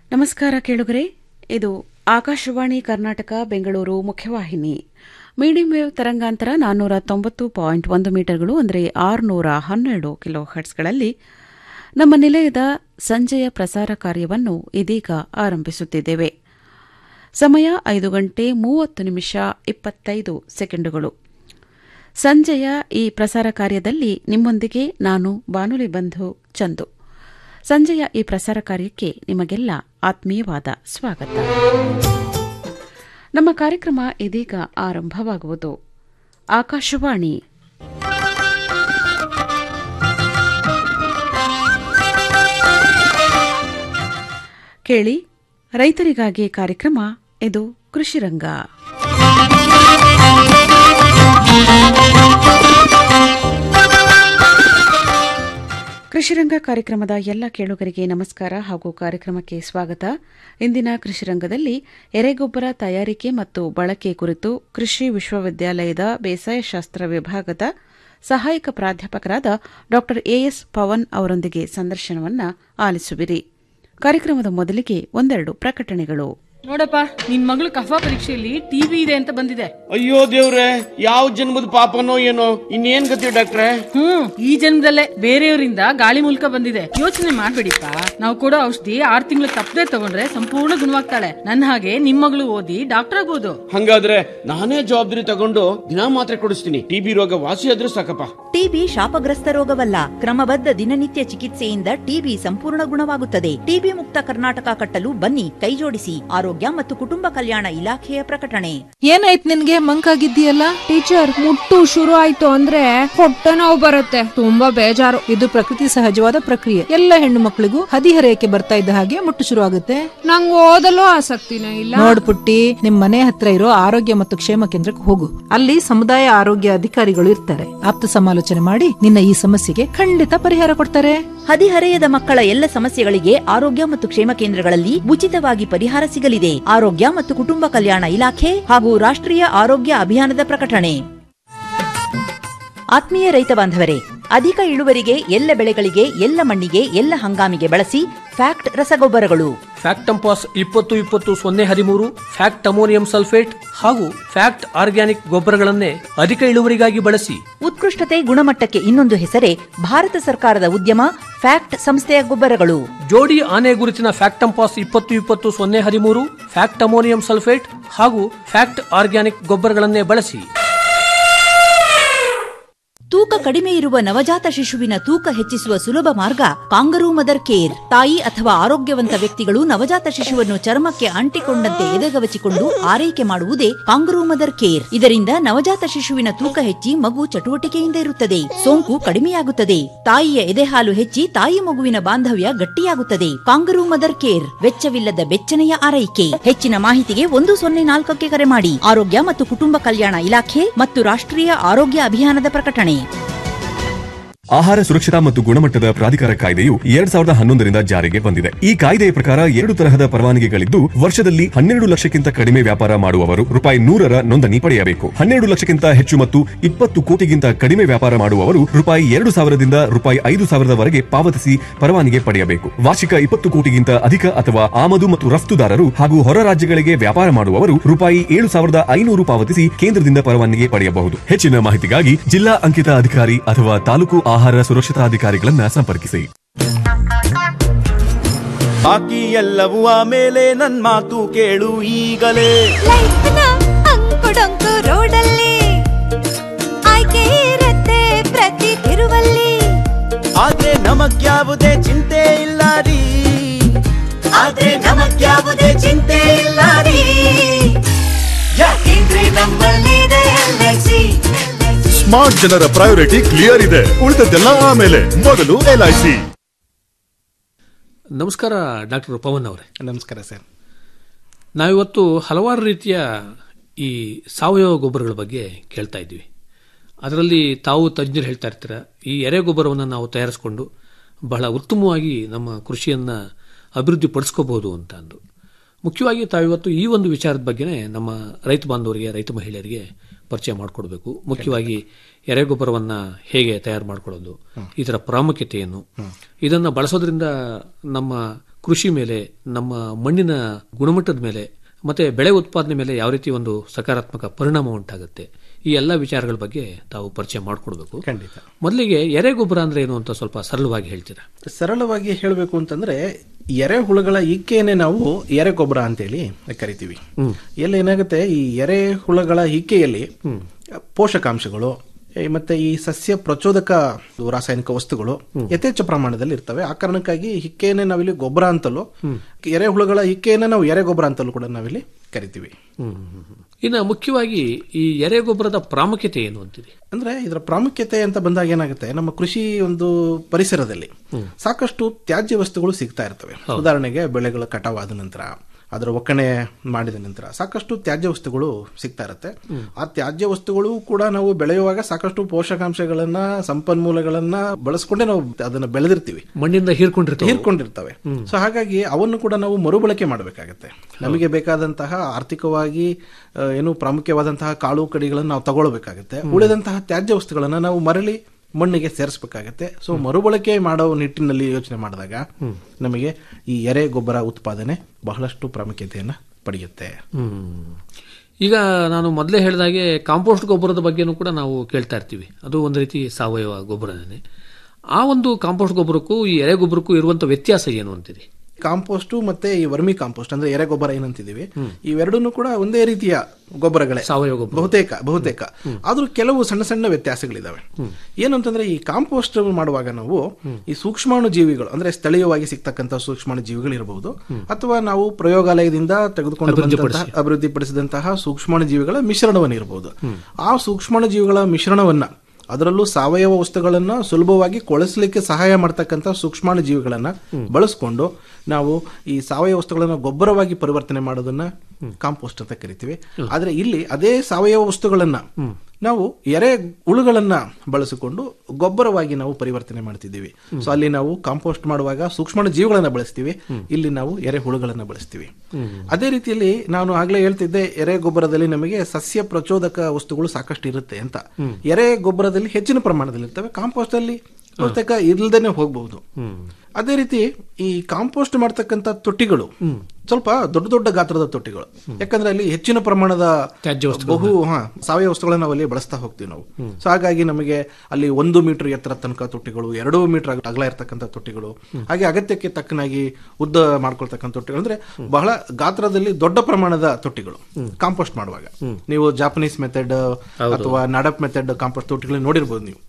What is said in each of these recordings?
ನಮಸ್ಕಾರ ಕೇಳುಗರೆ ಇದು ಆಕಾಶವಾಣಿ ಕರ್ನಾಟಕ ಬೆಂಗಳೂರು ಮುಖ್ಯವಾಹಿನಿ ಮೀಡಿಯಂ ವೇವ್ ತರಂಗಾಂತರ ನಾನ್ನೂರ ತೊಂಬತ್ತು ಪಾಯಿಂಟ್ ಒಂದು ಮೀಟರ್ಗಳು ಅಂದರೆ ಆರುನೂರ ಹನ್ನೆರಡು ಕಿಲೋ ಹರ್ಟ್ಸ್ಗಳಲ್ಲಿ ನಮ್ಮ ನಿಲಯದ ಸಂಜೆಯ ಪ್ರಸಾರ ಕಾರ್ಯವನ್ನು ಇದೀಗ ಆರಂಭಿಸುತ್ತಿದ್ದೇವೆ ಸಮಯ ಐದು ಗಂಟೆ ಮೂವತ್ತು ನಿಮಿಷ ಇಪ್ಪತ್ತೈದು ಸೆಕೆಂಡುಗಳು ಸಂಜೆಯ ಈ ಪ್ರಸಾರ ಕಾರ್ಯದಲ್ಲಿ ನಿಮ್ಮೊಂದಿಗೆ ನಾನು ಬಾನುಲಿ ಬಂಧು ಚಂದು ಸಂಜೆಯ ಈ ಪ್ರಸಾರ ಕಾರ್ಯಕ್ಕೆ ನಿಮಗೆಲ್ಲ ಆತ್ಮೀಯವಾದ ಸ್ವಾಗತ ನಮ್ಮ ಕಾರ್ಯಕ್ರಮ ಇದೀಗ ಆರಂಭವಾಗುವುದು ಆಕಾಶವಾಣಿ ಕೇಳಿ ರೈತರಿಗಾಗಿ ಕಾರ್ಯಕ್ರಮ ಇದು ಕೃಷಿರಂಗ ಕೃಷಿರಂಗ ಕಾರ್ಯಕ್ರಮದ ಎಲ್ಲ ಕೇಳುಗರಿಗೆ ನಮಸ್ಕಾರ ಹಾಗೂ ಕಾರ್ಯಕ್ರಮಕ್ಕೆ ಸ್ವಾಗತ ಇಂದಿನ ಕೃಷಿರಂಗದಲ್ಲಿ ಎರೆಗೊಬ್ಬರ ತಯಾರಿಕೆ ಮತ್ತು ಬಳಕೆ ಕುರಿತು ಕೃಷಿ ವಿಶ್ವವಿದ್ಯಾಲಯದ ಬೇಸಾಯಶಾಸ್ತ್ರ ವಿಭಾಗದ ಸಹಾಯಕ ಪ್ರಾಧ್ಯಾಪಕರಾದ ಡಾ ಎಎಸ್ ಪವನ್ ಅವರೊಂದಿಗೆ ಸಂದರ್ಶನವನ್ನ ಆಲಿಸುವಿರಿ ಕಾರ್ಯಕ್ರಮದ ಮೊದಲಿಗೆ ಒಂದೆರಡು ಪ್ರಕಟಣೆಗಳು ನೋಡಪ್ಪ ನಿನ್ ಮಗಳು ಕಫ ಪರೀಕ್ಷೆಯಲ್ಲಿ ಟಿವಿ ಇದೆ ಅಂತ ಬಂದಿದೆ ಅಯ್ಯೋ ದೇವ್ರೆ ಯಾವ ಜನ್ಮದ ಪಾಪನೋ ಏನೋ ಇನ್ನೇನ್ ಗತಿ ಡಾಕ್ಟ್ರೆ ಹ್ಮ್ ಈ ಜನ್ಮದಲ್ಲೇ ಬೇರೆಯವರಿಂದ ಗಾಳಿ ಮೂಲಕ ಬಂದಿದೆ ಯೋಚನೆ ಮಾಡ್ಬೇಡಿಪ್ಪ ನಾವು ಕೊಡೋ ಔಷಧಿ ಆರ್ ತಿಂಗಳು ತಪ್ಪದೆ ತಗೊಂಡ್ರೆ ಸಂಪೂರ್ಣ ಗುಣವಾಗ್ತಾಳೆ ನನ್ನ ಹಾಗೆ ನಿಮ್ ಮಗಳು ಓದಿ ಡಾಕ್ಟರ್ ಆಗ್ಬೋದು ಹಂಗಾದ್ರೆ ನಾನೇ ಜವಾಬ್ದಾರಿ ತಗೊಂಡು ದಿನಾ ಮಾತ್ರೆ ಕೊಡಿಸ್ತೀನಿ ಟಿಬಿ ರೋಗ ವಾಸಿ ಆದ್ರೂ ಸಾಕಪ್ಪ ಟಿಬಿ ಶಾಪಗ್ರಸ್ತ ರೋಗವಲ್ಲ ಕ್ರಮಬದ್ಧ ದಿನನಿತ್ಯ ಚಿಕಿತ್ಸೆಯಿಂದ ಟಿಬಿ ಸಂಪೂರ್ಣ ಗುಣವಾಗುತ್ತದೆ ಟಿಬಿ ಮುಕ್ತ ಕರ್ನಾಟಕ ಕಟ್ಟಲು ಬನ್ನಿ ಕೈಜೋಡಿಸಿ ಆರೋಗ್ಯ ಮತ್ತು ಕುಟುಂಬ ಕಲ್ಯಾಣ ಇಲಾಖೆಯ ಪ್ರಕಟಣೆ ಏನಾಯ್ತು ನಿನ್ಗೆ ಮಂಕಾಗಿದ್ದೀಯಲ್ಲ ಟೀಚರ್ ಮುಟ್ಟು ಶುರು ಆಯ್ತು ಅಂದ್ರೆ ಹೊಟ್ಟೆ ನೋವು ಬರುತ್ತೆ ತುಂಬಾ ಬೇಜಾರು ಇದು ಪ್ರಕೃತಿ ಸಹಜವಾದ ಪ್ರಕ್ರಿಯೆ ಎಲ್ಲ ಹೆಣ್ಣು ಮಕ್ಕಳಿಗೂ ಹದಿಹರೆಯಕ್ಕೆ ಬರ್ತಾ ಇದ್ದ ಹಾಗೆ ಮುಟ್ಟು ಶುರು ಆಗುತ್ತೆ ನಂಗ್ ಓದಲು ಆಸಕ್ತಿನೇ ಇಲ್ಲ ನೋಡ್ ಪುಟ್ಟಿ ನಿಮ್ ಮನೆ ಹತ್ರ ಇರೋ ಆರೋಗ್ಯ ಮತ್ತು ಕ್ಷೇಮ ಕೇಂದ್ರಕ್ಕೆ ಹೋಗು ಅಲ್ಲಿ ಸಮುದಾಯ ಆರೋಗ್ಯ ಅಧಿಕಾರಿಗಳು ಇರ್ತಾರೆ ಆಪ್ತ ಸಮಾಲೋಚನೆ ಮಾಡಿ ನಿನ್ನ ಈ ಸಮಸ್ಯೆಗೆ ಖಂಡಿತ ಪರಿಹಾರ ಕೊಡ್ತಾರೆ ಹದಿಹರೆಯದ ಮಕ್ಕಳ ಎಲ್ಲ ಸಮಸ್ಯೆಗಳಿಗೆ ಆರೋಗ್ಯ ಮತ್ತು ಕ್ಷೇಮ ಕೇಂದ್ರಗಳಲ್ಲಿ ಉಚಿತವಾಗಿ ಪರಿಹಾರ ಸಿಗಲಿದೆ ಆರೋಗ್ಯ ಮತ್ತು ಕುಟುಂಬ ಕಲ್ಯಾಣ ಇಲಾಖೆ ಹಾಗೂ ರಾಷ್ಟ್ರೀಯ ಆರೋಗ್ಯ ಅಭಿಯಾನದ ಪ್ರಕಟಣೆ ಆತ್ಮೀಯ ರೈತ ಬಾಂಧವರೇ ಅಧಿಕ ಇಳುವರಿಗೆ ಎಲ್ಲ ಬೆಳೆಗಳಿಗೆ ಎಲ್ಲ ಮಣ್ಣಿಗೆ ಎಲ್ಲ ಹಂಗಾಮಿಗೆ ಬಳಸಿ ಫ್ಯಾಕ್ಟ್ ರಸಗೊಬ್ಬರಗಳು ಫ್ಯಾಕ್ಟಂಪಾಸ್ ಇಪ್ಪತ್ತು ಇಪ್ಪತ್ತು ಸೊನ್ನೆ ಹದಿಮೂರು ಫ್ಯಾಕ್ಟ್ ಅಮೋನಿಯಂ ಸಲ್ಫೇಟ್ ಹಾಗೂ ಫ್ಯಾಕ್ಟ್ ಆರ್ಗ್ಯಾನಿಕ್ ಗೊಬ್ಬರಗಳನ್ನೇ ಅಧಿಕ ಇಳುವರಿಗಾಗಿ ಬಳಸಿ ಉತ್ಕೃಷ್ಟತೆ ಗುಣಮಟ್ಟಕ್ಕೆ ಇನ್ನೊಂದು ಹೆಸರೇ ಭಾರತ ಸರ್ಕಾರದ ಉದ್ಯಮ ಫ್ಯಾಕ್ಟ್ ಸಂಸ್ಥೆಯ ಗೊಬ್ಬರಗಳು ಜೋಡಿ ಆನೆ ಗುರುತಿನ ಫ್ಯಾಕ್ಟಂಪಾಸ್ ಇಪ್ಪತ್ತು ಇಪ್ಪತ್ತು ಸೊನ್ನೆ ಹದಿಮೂರು ಫ್ಯಾಕ್ಟ್ ಅಮೋನಿಯಂ ಸಲ್ಫೇಟ್ ಹಾಗೂ ಫ್ಯಾಕ್ಟ್ ಆರ್ಗ್ಯಾನಿಕ್ ಗೊಬ್ಬರಗಳನ್ನೇ ಬಳಸಿ ತೂಕ ಕಡಿಮೆ ಇರುವ ನವಜಾತ ಶಿಶುವಿನ ತೂಕ ಹೆಚ್ಚಿಸುವ ಸುಲಭ ಮಾರ್ಗ ಕಾಂಗರೂ ಮದರ್ ಕೇರ್ ತಾಯಿ ಅಥವಾ ಆರೋಗ್ಯವಂತ ವ್ಯಕ್ತಿಗಳು ನವಜಾತ ಶಿಶುವನ್ನು ಚರ್ಮಕ್ಕೆ ಅಂಟಿಕೊಂಡಂತೆ ಎದೆಗವಚಿಕೊಂಡು ಆರೈಕೆ ಮಾಡುವುದೇ ಕಾಂಗರೂ ಮದರ್ ಕೇರ್ ಇದರಿಂದ ನವಜಾತ ಶಿಶುವಿನ ತೂಕ ಹೆಚ್ಚಿ ಮಗು ಚಟುವಟಿಕೆಯಿಂದ ಇರುತ್ತದೆ ಸೋಂಕು ಕಡಿಮೆಯಾಗುತ್ತದೆ ತಾಯಿಯ ಎದೆಹಾಲು ಹೆಚ್ಚಿ ತಾಯಿ ಮಗುವಿನ ಬಾಂಧವ್ಯ ಗಟ್ಟಿಯಾಗುತ್ತದೆ ಕಾಂಗರೂ ಮದರ್ ಕೇರ್ ವೆಚ್ಚವಿಲ್ಲದ ಬೆಚ್ಚನೆಯ ಆರೈಕೆ ಹೆಚ್ಚಿನ ಮಾಹಿತಿಗೆ ಒಂದು ಸೊನ್ನೆ ನಾಲ್ಕಕ್ಕೆ ಕರೆ ಮಾಡಿ ಆರೋಗ್ಯ ಮತ್ತು ಕುಟುಂಬ ಕಲ್ಯಾಣ ಇಲಾಖೆ ಮತ್ತು ರಾಷ್ಟ್ರೀಯ ಆರೋಗ್ಯ ಅಭಿಯಾನದ ಪ್ರಕಟಣೆ ಆಹಾರ ಸುರಕ್ಷತಾ ಮತ್ತು ಗುಣಮಟ್ಟದ ಪ್ರಾಧಿಕಾರ ಕಾಯ್ದೆಯು ಎರಡ್ ಸಾವಿರದ ಹನ್ನೊಂದರಿಂದ ಜಾರಿಗೆ ಬಂದಿದೆ ಈ ಕಾಯ್ದೆಯ ಪ್ರಕಾರ ಎರಡು ತರಹದ ಪರವಾನಗಿಗಳಿದ್ದು ವರ್ಷದಲ್ಲಿ ಹನ್ನೆರಡು ಲಕ್ಷಕ್ಕಿಂತ ಕಡಿಮೆ ವ್ಯಾಪಾರ ಮಾಡುವವರು ರೂಪಾಯಿ ನೂರರ ನೋಂದಣಿ ಪಡೆಯಬೇಕು ಹನ್ನೆರಡು ಲಕ್ಷಕ್ಕಿಂತ ಹೆಚ್ಚು ಮತ್ತು ಇಪ್ಪತ್ತು ಕೋಟಿಗಿಂತ ಕಡಿಮೆ ವ್ಯಾಪಾರ ಮಾಡುವವರು ರೂಪಾಯಿ ಎರಡು ಸಾವಿರದಿಂದ ರೂಪಾಯಿ ಐದು ಸಾವಿರದವರೆಗೆ ಪಾವತಿಸಿ ಪರವಾನಗಿ ಪಡೆಯಬೇಕು ವಾರ್ಷಿಕ ಇಪ್ಪತ್ತು ಕೋಟಿಗಿಂತ ಅಧಿಕ ಅಥವಾ ಆಮದು ಮತ್ತು ರಫ್ತುದಾರರು ಹಾಗೂ ಹೊರ ರಾಜ್ಯಗಳಿಗೆ ವ್ಯಾಪಾರ ಮಾಡುವವರು ರೂಪಾಯಿ ಏಳು ಸಾವಿರದ ಐನೂರು ಪಾವತಿಸಿ ಕೇಂದ್ರದಿಂದ ಪರವಾನಗಿ ಪಡೆಯಬಹುದು ಹೆಚ್ಚಿನ ಮಾಹಿತಿಗಾಗಿ ಜಿಲ್ಲಾ ಅಂಕಿತ ಅಧಿಕಾರಿ ಅಥವಾ ತಾಲೂಕು ಆಹಾರ ಸುರಕ್ಷತಾಧಿಕಾರಿಗಳನ್ನ ಸಂಪರ್ಕಿಸಿ ಬಾಕಿ ಎಲ್ಲವೂ ಆಮೇಲೆ ನನ್ ಮಾತು ಕೇಳು ಈಗಲೇ ಲೈಫ್ನ ಅಂಕುಡೊಂಕು ರೋಡಲ್ಲಿ ಆಯ್ಕೆ ಇರತ್ತೆ ಪ್ರತಿ ತಿರುವಲ್ಲಿ ಆದ್ರೆ ನಮಗ್ಯಾವುದೇ ಚಿಂತೆ ಇಲ್ಲ ರೀ ಆದ್ರೆ ನಮಗ್ಯಾವುದೇ ಚಿಂತೆ ಇಲ್ಲ ರೀ ಯಾಕೆಂದ್ರೆ ನಮ್ಮಲ್ಲಿದೆ LIC. ಸ್ಮಾರ್ಟ್ ಜನರ ಪ್ರಯಾರಿಟಿ ಕ್ಲಿಯರ್ ಇದೆ ಉಳಿದದ್ದೆಲ್ಲ ಆಮೇಲೆ ಮೊದಲು ಎಲ್ಐಸಿ ನಮಸ್ಕಾರ ಡಾಕ್ಟರ್ ಪವನ್ ಅವರೇ ನಮಸ್ಕಾರ ಸರ್ ನಾವಿವತ್ತು ಹಲವಾರು ರೀತಿಯ ಈ ಸಾವಯವ ಗೊಬ್ಬರಗಳ ಬಗ್ಗೆ ಕೇಳ್ತಾ ಇದ್ವಿ ಅದರಲ್ಲಿ ತಾವು ತಜ್ಞರು ಹೇಳ್ತಾ ಇರ್ತೀರ ಈ ಎರೆ ಗೊಬ್ಬರವನ್ನು ನಾವು ತಯಾರಿಸಿಕೊಂಡು ಬಹಳ ಉತ್ತಮವಾಗಿ ನಮ್ಮ ಕೃಷಿಯನ್ನು ಅಭಿವೃದ್ಧಿ ಪಡಿಸ್ಕೋಬಹುದು ಅಂತ ಅಂದು ಮುಖ್ಯವಾಗಿ ತಾವಿವತ್ತು ಈ ಒಂದು ವಿಚಾರದ ಬಗ್ಗೆನೇ ನಮ್ಮ ರೈತ ಬಾಂಧವರಿಗೆ ರೈತ ಮಹಿಳೆಯರಿಗೆ ಪರಿಚಯ ಮಾಡಿಕೊಡ್ಬೇಕು ಮುಖ್ಯವಾಗಿ ಎರೆಗೊಬ್ಬರವನ್ನ ಹೇಗೆ ತಯಾರು ಮಾಡ್ಕೊಳ್ಳೋದು ಇದರ ಪ್ರಾಮುಖ್ಯತೆ ಏನು ಇದನ್ನ ಬಳಸೋದ್ರಿಂದ ನಮ್ಮ ಕೃಷಿ ಮೇಲೆ ನಮ್ಮ ಮಣ್ಣಿನ ಗುಣಮಟ್ಟದ ಮೇಲೆ ಮತ್ತೆ ಬೆಳೆ ಉತ್ಪಾದನೆ ಮೇಲೆ ಯಾವ ರೀತಿ ಒಂದು ಸಕಾರಾತ್ಮಕ ಪರಿಣಾಮ ಉಂಟಾಗುತ್ತೆ ಈ ಎಲ್ಲ ವಿಚಾರಗಳ ಬಗ್ಗೆ ತಾವು ಪರಿಚಯ ಮಾಡಿಕೊಡ್ಬೇಕು ಖಂಡಿತ ಮೊದಲಿಗೆ ಎರೆಗೊಬ್ಬರ ಅಂದ್ರೆ ಏನು ಅಂತ ಸ್ವಲ್ಪ ಸರಳವಾಗಿ ಹೇಳ್ತೀರಾ ಸರಳವಾಗಿ ಹೇಳಬೇಕು ಅಂತಂದ್ರೆ ಎರೆಹುಳುಗಳ ಈಕೆಯನ್ನೇ ನಾವು ಎರೆಗೊಬ್ಬರ ಅಂತೇಳಿ ಕರಿತೀವಿ ಎಲ್ಲಿ ಏನಾಗುತ್ತೆ ಈ ಎರೆಹುಳುಗಳ ಈಕೆಯಲ್ಲಿ ಪೋಷಕಾಂಶಗಳು ಏ, ಮತ್ತೆ ಈ ಸಸ್ಯ ಪ್ರಚೋದಕ ರಾಸಾಯನಿಕ ವಸ್ತುಗಳು ಯಥೇಚ್ಛ ಪ್ರಮಾಣದಲ್ಲಿ ಇರ್ತವೆ ಆ ಕಾರಣಕ್ಕಾಗಿ ಹಿಕ್ಕೆಯನ್ನೇ ನಾವಿಲ್ಲಿ ಗೊಬ್ಬರ ಅಂತಲೂ ಎರೆಹುಳುಗಳ ಹಿಕ್ಕೆಯನ್ನೇ ನಾವು ಎರೆಗೊಬ್ಬರ ಅಂತಲೂ ಕೂಡ ನಾವಿಲ್ಲಿ ಕರಿತೀವಿ ಇನ್ನು ಮುಖ್ಯವಾಗಿ ಈ ಎರೆಗೊಬ್ಬರದ ಪ್ರಾಮುಖ್ಯತೆ ಏನು ಅಂತೀರಿ ಅಂದ್ರೆ ಇದರ ಪ್ರಾಮುಖ್ಯತೆ ಅಂತ ಬಂದಾಗ ಏನಾಗುತ್ತೆ ನಮ್ಮ ಕೃಷಿ ಒಂದು ಪರಿಸರದಲ್ಲಿ ಸಾಕಷ್ಟು ತ್ಯಾಜ್ಯ ವಸ್ತುಗಳು ಸಿಗ್ತಾ ಇರ್ತವೆ ಉದಾಹರಣೆಗೆ ಬೆಳೆಗಳ ಕಟಾವಾದ ನಂತರ ಅದರ ಒಕ್ಕಣೆ ಮಾಡಿದ ನಂತರ ಸಾಕಷ್ಟು ತ್ಯಾಜ್ಯ ವಸ್ತುಗಳು ಸಿಗ್ತಾ ಇರುತ್ತೆ ಆ ತ್ಯಾಜ್ಯ ವಸ್ತುಗಳು ಕೂಡ ನಾವು ಬೆಳೆಯುವಾಗ ಸಾಕಷ್ಟು ಪೋಷಕಾಂಶಗಳನ್ನ ಸಂಪನ್ಮೂಲಗಳನ್ನ ಬಳಸ್ಕೊಂಡೇ ನಾವು ಅದನ್ನ ಬೆಳೆದಿರ್ತೀವಿ ಮಣ್ಣಿಂದ ಹೀರ್ಕೊಂಡಿರ್ತವೆ ಹೀರ್ಕೊಂಡಿರ್ತವೆ ಸೊ ಹಾಗಾಗಿ ಅವನ್ನು ಕೂಡ ನಾವು ಮರುಬಳಕೆ ಮಾಡಬೇಕಾಗತ್ತೆ ನಮಗೆ ಬೇಕಾದಂತಹ ಆರ್ಥಿಕವಾಗಿ ಆ, ಏನು ಪ್ರಾಮುಖ್ಯವಾದಂತಹ ಕಾಳು ಕಡಿಗಳನ್ನು ನಾವು ತಗೊಳ್ಬೇಕಾಗತ್ತೆ ಉಳಿದಂತಹ ತ್ಯಾಜ್ಯ ವಸ್ತುಗಳನ್ನ ನಾವು ಮರಳಿ ಮಣ್ಣಿಗೆ ಸೇರಿಸಬೇಕಾಗತ್ತೆ ಸೊ ಮರುಬಳಕೆ ಮಾಡೋ ನಿಟ್ಟಿನಲ್ಲಿ ಯೋಚನೆ ಮಾಡಿದಾಗ ನಮಗೆ ಈ ಎರೆ ಗೊಬ್ಬರ ಉತ್ಪಾದನೆ ಬಹಳಷ್ಟು ಪ್ರಾಮುಖ್ಯತೆಯನ್ನ ಪಡೆಯುತ್ತೆ ಹ್ಮ್. ಈಗ ನಾನು ಮೊದಲೇ ಹೇಳಿದಾಗೆ ಕಾಂಪೋಸ್ಟ್ ಗೊಬ್ಬರದ ಬಗ್ಗೆನೂ ಕೂಡ ನಾವು ಕೇಳ್ತಾ ಇರ್ತೀವಿ ಅದು ಒಂದು ರೀತಿ ಸಾವಯವ ಗೊಬ್ಬರನೇ ಆ ಒಂದು ಕಾಂಪೋಸ್ಟ್ ಗೊಬ್ಬರಕ್ಕೂ ಈ ಎರೆ ಗೊಬ್ಬರಕ್ಕೂ ಇರುವಂತ ವ್ಯತ್ಯಾಸ ಏನು ಅಂತೀರಿ ಕಾಂಪೋಸ್ಟ್ ಮತ್ತೆ ಈ ವರ್ಮಿ ಕಾಂಪೋಸ್ಟ್ ಅಂದ್ರೆ ಎರೆ ಗೊಬ್ಬರ ಏನಂತಿದೀವಿ ಇವೆರಡನ್ನೂ ಕೂಡ ಒಂದೇ ರೀತಿಯ ಗೊಬ್ಬರಗಳೇ ಸಾವಯವ ಗೊಬ್ಬರ ಬಹುತೇಕ ಬಹುತೇಕ ಆದ್ರೂ ಕೆಲವು ಸಣ್ಣ ಸಣ್ಣ ವ್ಯತ್ಯಾಸಗಳಿದಾವೆ ಏನು ಅಂತಂದ್ರೆ ಈ ಕಾಂಪೋಸ್ಟ್ ಮಾಡುವಾಗ ನಾವು ಈ ಸೂಕ್ಷ್ಮಾಣು ಜೀವಿಗಳು ಅಂದ್ರೆ ಸ್ಥಳೀಯವಾಗಿ ಸಿಗ್ತಕ್ಕಂಥ ಸೂಕ್ಷ್ಮಾಣು ಜೀವಿಗಳು ಇರಬಹುದು ಅಥವಾ ನಾವು ಪ್ರಯೋಗಾಲಯದಿಂದ ತೆಗೆದುಕೊಂಡು ಬಂದಂತಹ ಅಭಿವೃದ್ಧಿಪಡಿಸಿದಂತಹ ಸೂಕ್ಷ್ಮಾಣು ಜೀವಿಗಳ ಮಿಶ್ರಣವನ್ನು ಇರಬಹುದು ಆ ಸೂಕ್ಷ್ಮಾಣು ಜೀವಿಗಳ ಮಿಶ್ರಣವನ್ನ ಅದರಲ್ಲೂ ಸಾವಯವ ವಸ್ತುಗಳನ್ನ ಸುಲಭವಾಗಿ ಕೊಳೆಸಲಿಕ್ಕೆ ಸಹಾಯ ಮಾಡ್ತಕ್ಕಂಥ ಸೂಕ್ಷ್ಮಾಣು ಜೀವಿಗಳನ್ನ ಬಳಸ್ಕೊಂಡು ನಾವು ಈ ಸಾವಯವ ವಸ್ತುಗಳನ್ನ ಗೊಬ್ಬರವಾಗಿ ಪರಿವರ್ತನೆ ಮಾಡೋದನ್ನ ಕಾಂಪೋಸ್ಟ್ ಅಂತ ಕರಿತೀವಿ ಆದ್ರೆ ಇಲ್ಲಿ ಅದೇ ಸಾವಯವ ವಸ್ತುಗಳನ್ನ ನಾವು ಎರೆ ಹುಳುಗಳನ್ನ ಬಳಸಿಕೊಂಡು ಗೊಬ್ಬರವಾಗಿ ನಾವು ಪರಿವರ್ತನೆ ಮಾಡ್ತಿದ್ದೀವಿ ಸೊ ಅಲ್ಲಿ ನಾವು ಕಾಂಪೋಸ್ಟ್ ಮಾಡುವಾಗ ಸೂಕ್ಷ್ಮಾಣು ಜೀವಿಗಳನ್ನ ಬಳಸ್ತೀವಿ ಇಲ್ಲಿ ನಾವು ಎರೆ ಹುಳುಗಳನ್ನ ಬಳಸ್ತೀವಿ ಅದೇ ರೀತಿಯಲ್ಲಿ ನಾನು ಆಗ್ಲೇ ಹೇಳ್ತಿದ್ದೆ ಎರೆ ಗೊಬ್ಬರದಲ್ಲಿ ನಮಗೆ ಸಸ್ಯ ಪ್ರಚೋದಕ ವಸ್ತುಗಳು ಸಾಕಷ್ಟು ಇರುತ್ತೆ ಅಂತ ಎರೆ ಗೊಬ್ಬರದಲ್ಲಿ ಹೆಚ್ಚಿನ ಪ್ರಮಾಣದಲ್ಲಿ ಇರ್ತವೆ ಕಾಂಪೋಸ್ಟ್ ಅಲ್ಲಿ ಬಹುತೇಕ ಇಲ್ದೇನೆ ಹೋಗಬಹುದು ಅದೇ ರೀತಿ ಈ ಕಾಂಪೋಸ್ಟ್ ಮಾಡ್ತಕ್ಕಂಥ ತೊಟ್ಟಿಗಳು ಸ್ವಲ್ಪ ದೊಡ್ಡ ದೊಡ್ಡ ಗಾತ್ರದ ತೊಟ್ಟಿಗಳು ಯಾಕಂದ್ರೆ ಅಲ್ಲಿ ಹೆಚ್ಚಿನ ಪ್ರಮಾಣದ ತ್ಯಾಜ್ಯ ಬಹು ಹಾ ಸಾವಯವ ವಸ್ತುಗಳನ್ನ ನಾವು ಅಲ್ಲಿ ಬಳಸ್ತಾ ಹೋಗ್ತೀವಿ ನಾವು ಸೊ ಹಾಗಾಗಿ ನಮಗೆ ಅಲ್ಲಿ ಒಂದು ಮೀಟರ್ ಎತ್ತರ ತನಕ ತೊಟ್ಟಿಗಳು ಎರಡು ಮೀಟರ್ ಅಗಲ ಇರ್ತಕ್ಕಂಥ ತೊಟ್ಟಿಗಳು ಹಾಗೆ ಅಗತ್ಯಕ್ಕೆ ತಕ್ಕನಾಗಿ ಉದ್ದ ಮಾಡ್ಕೊಳ್ತಕ್ಕಂಥ ತೊಟ್ಟಿಗಳು ಅಂದ್ರೆ ಬಹಳ ಗಾತ್ರದಲ್ಲಿ ದೊಡ್ಡ ಪ್ರಮಾಣದ ತೊಟ್ಟಿಗಳು ಕಾಂಪೋಸ್ಟ್ ಮಾಡುವಾಗ ನೀವು ಜಾಪನೀಸ್ ಮೆಥಡ್ ಅಥವಾ ನಾಡಪ್ ಮೆಥಡ್ ಕಾಂಪೋಸ್ಟ್ ತೊಟ್ಟಿಗಳು ನೋಡಿರ್ಬೋದು ನೀವು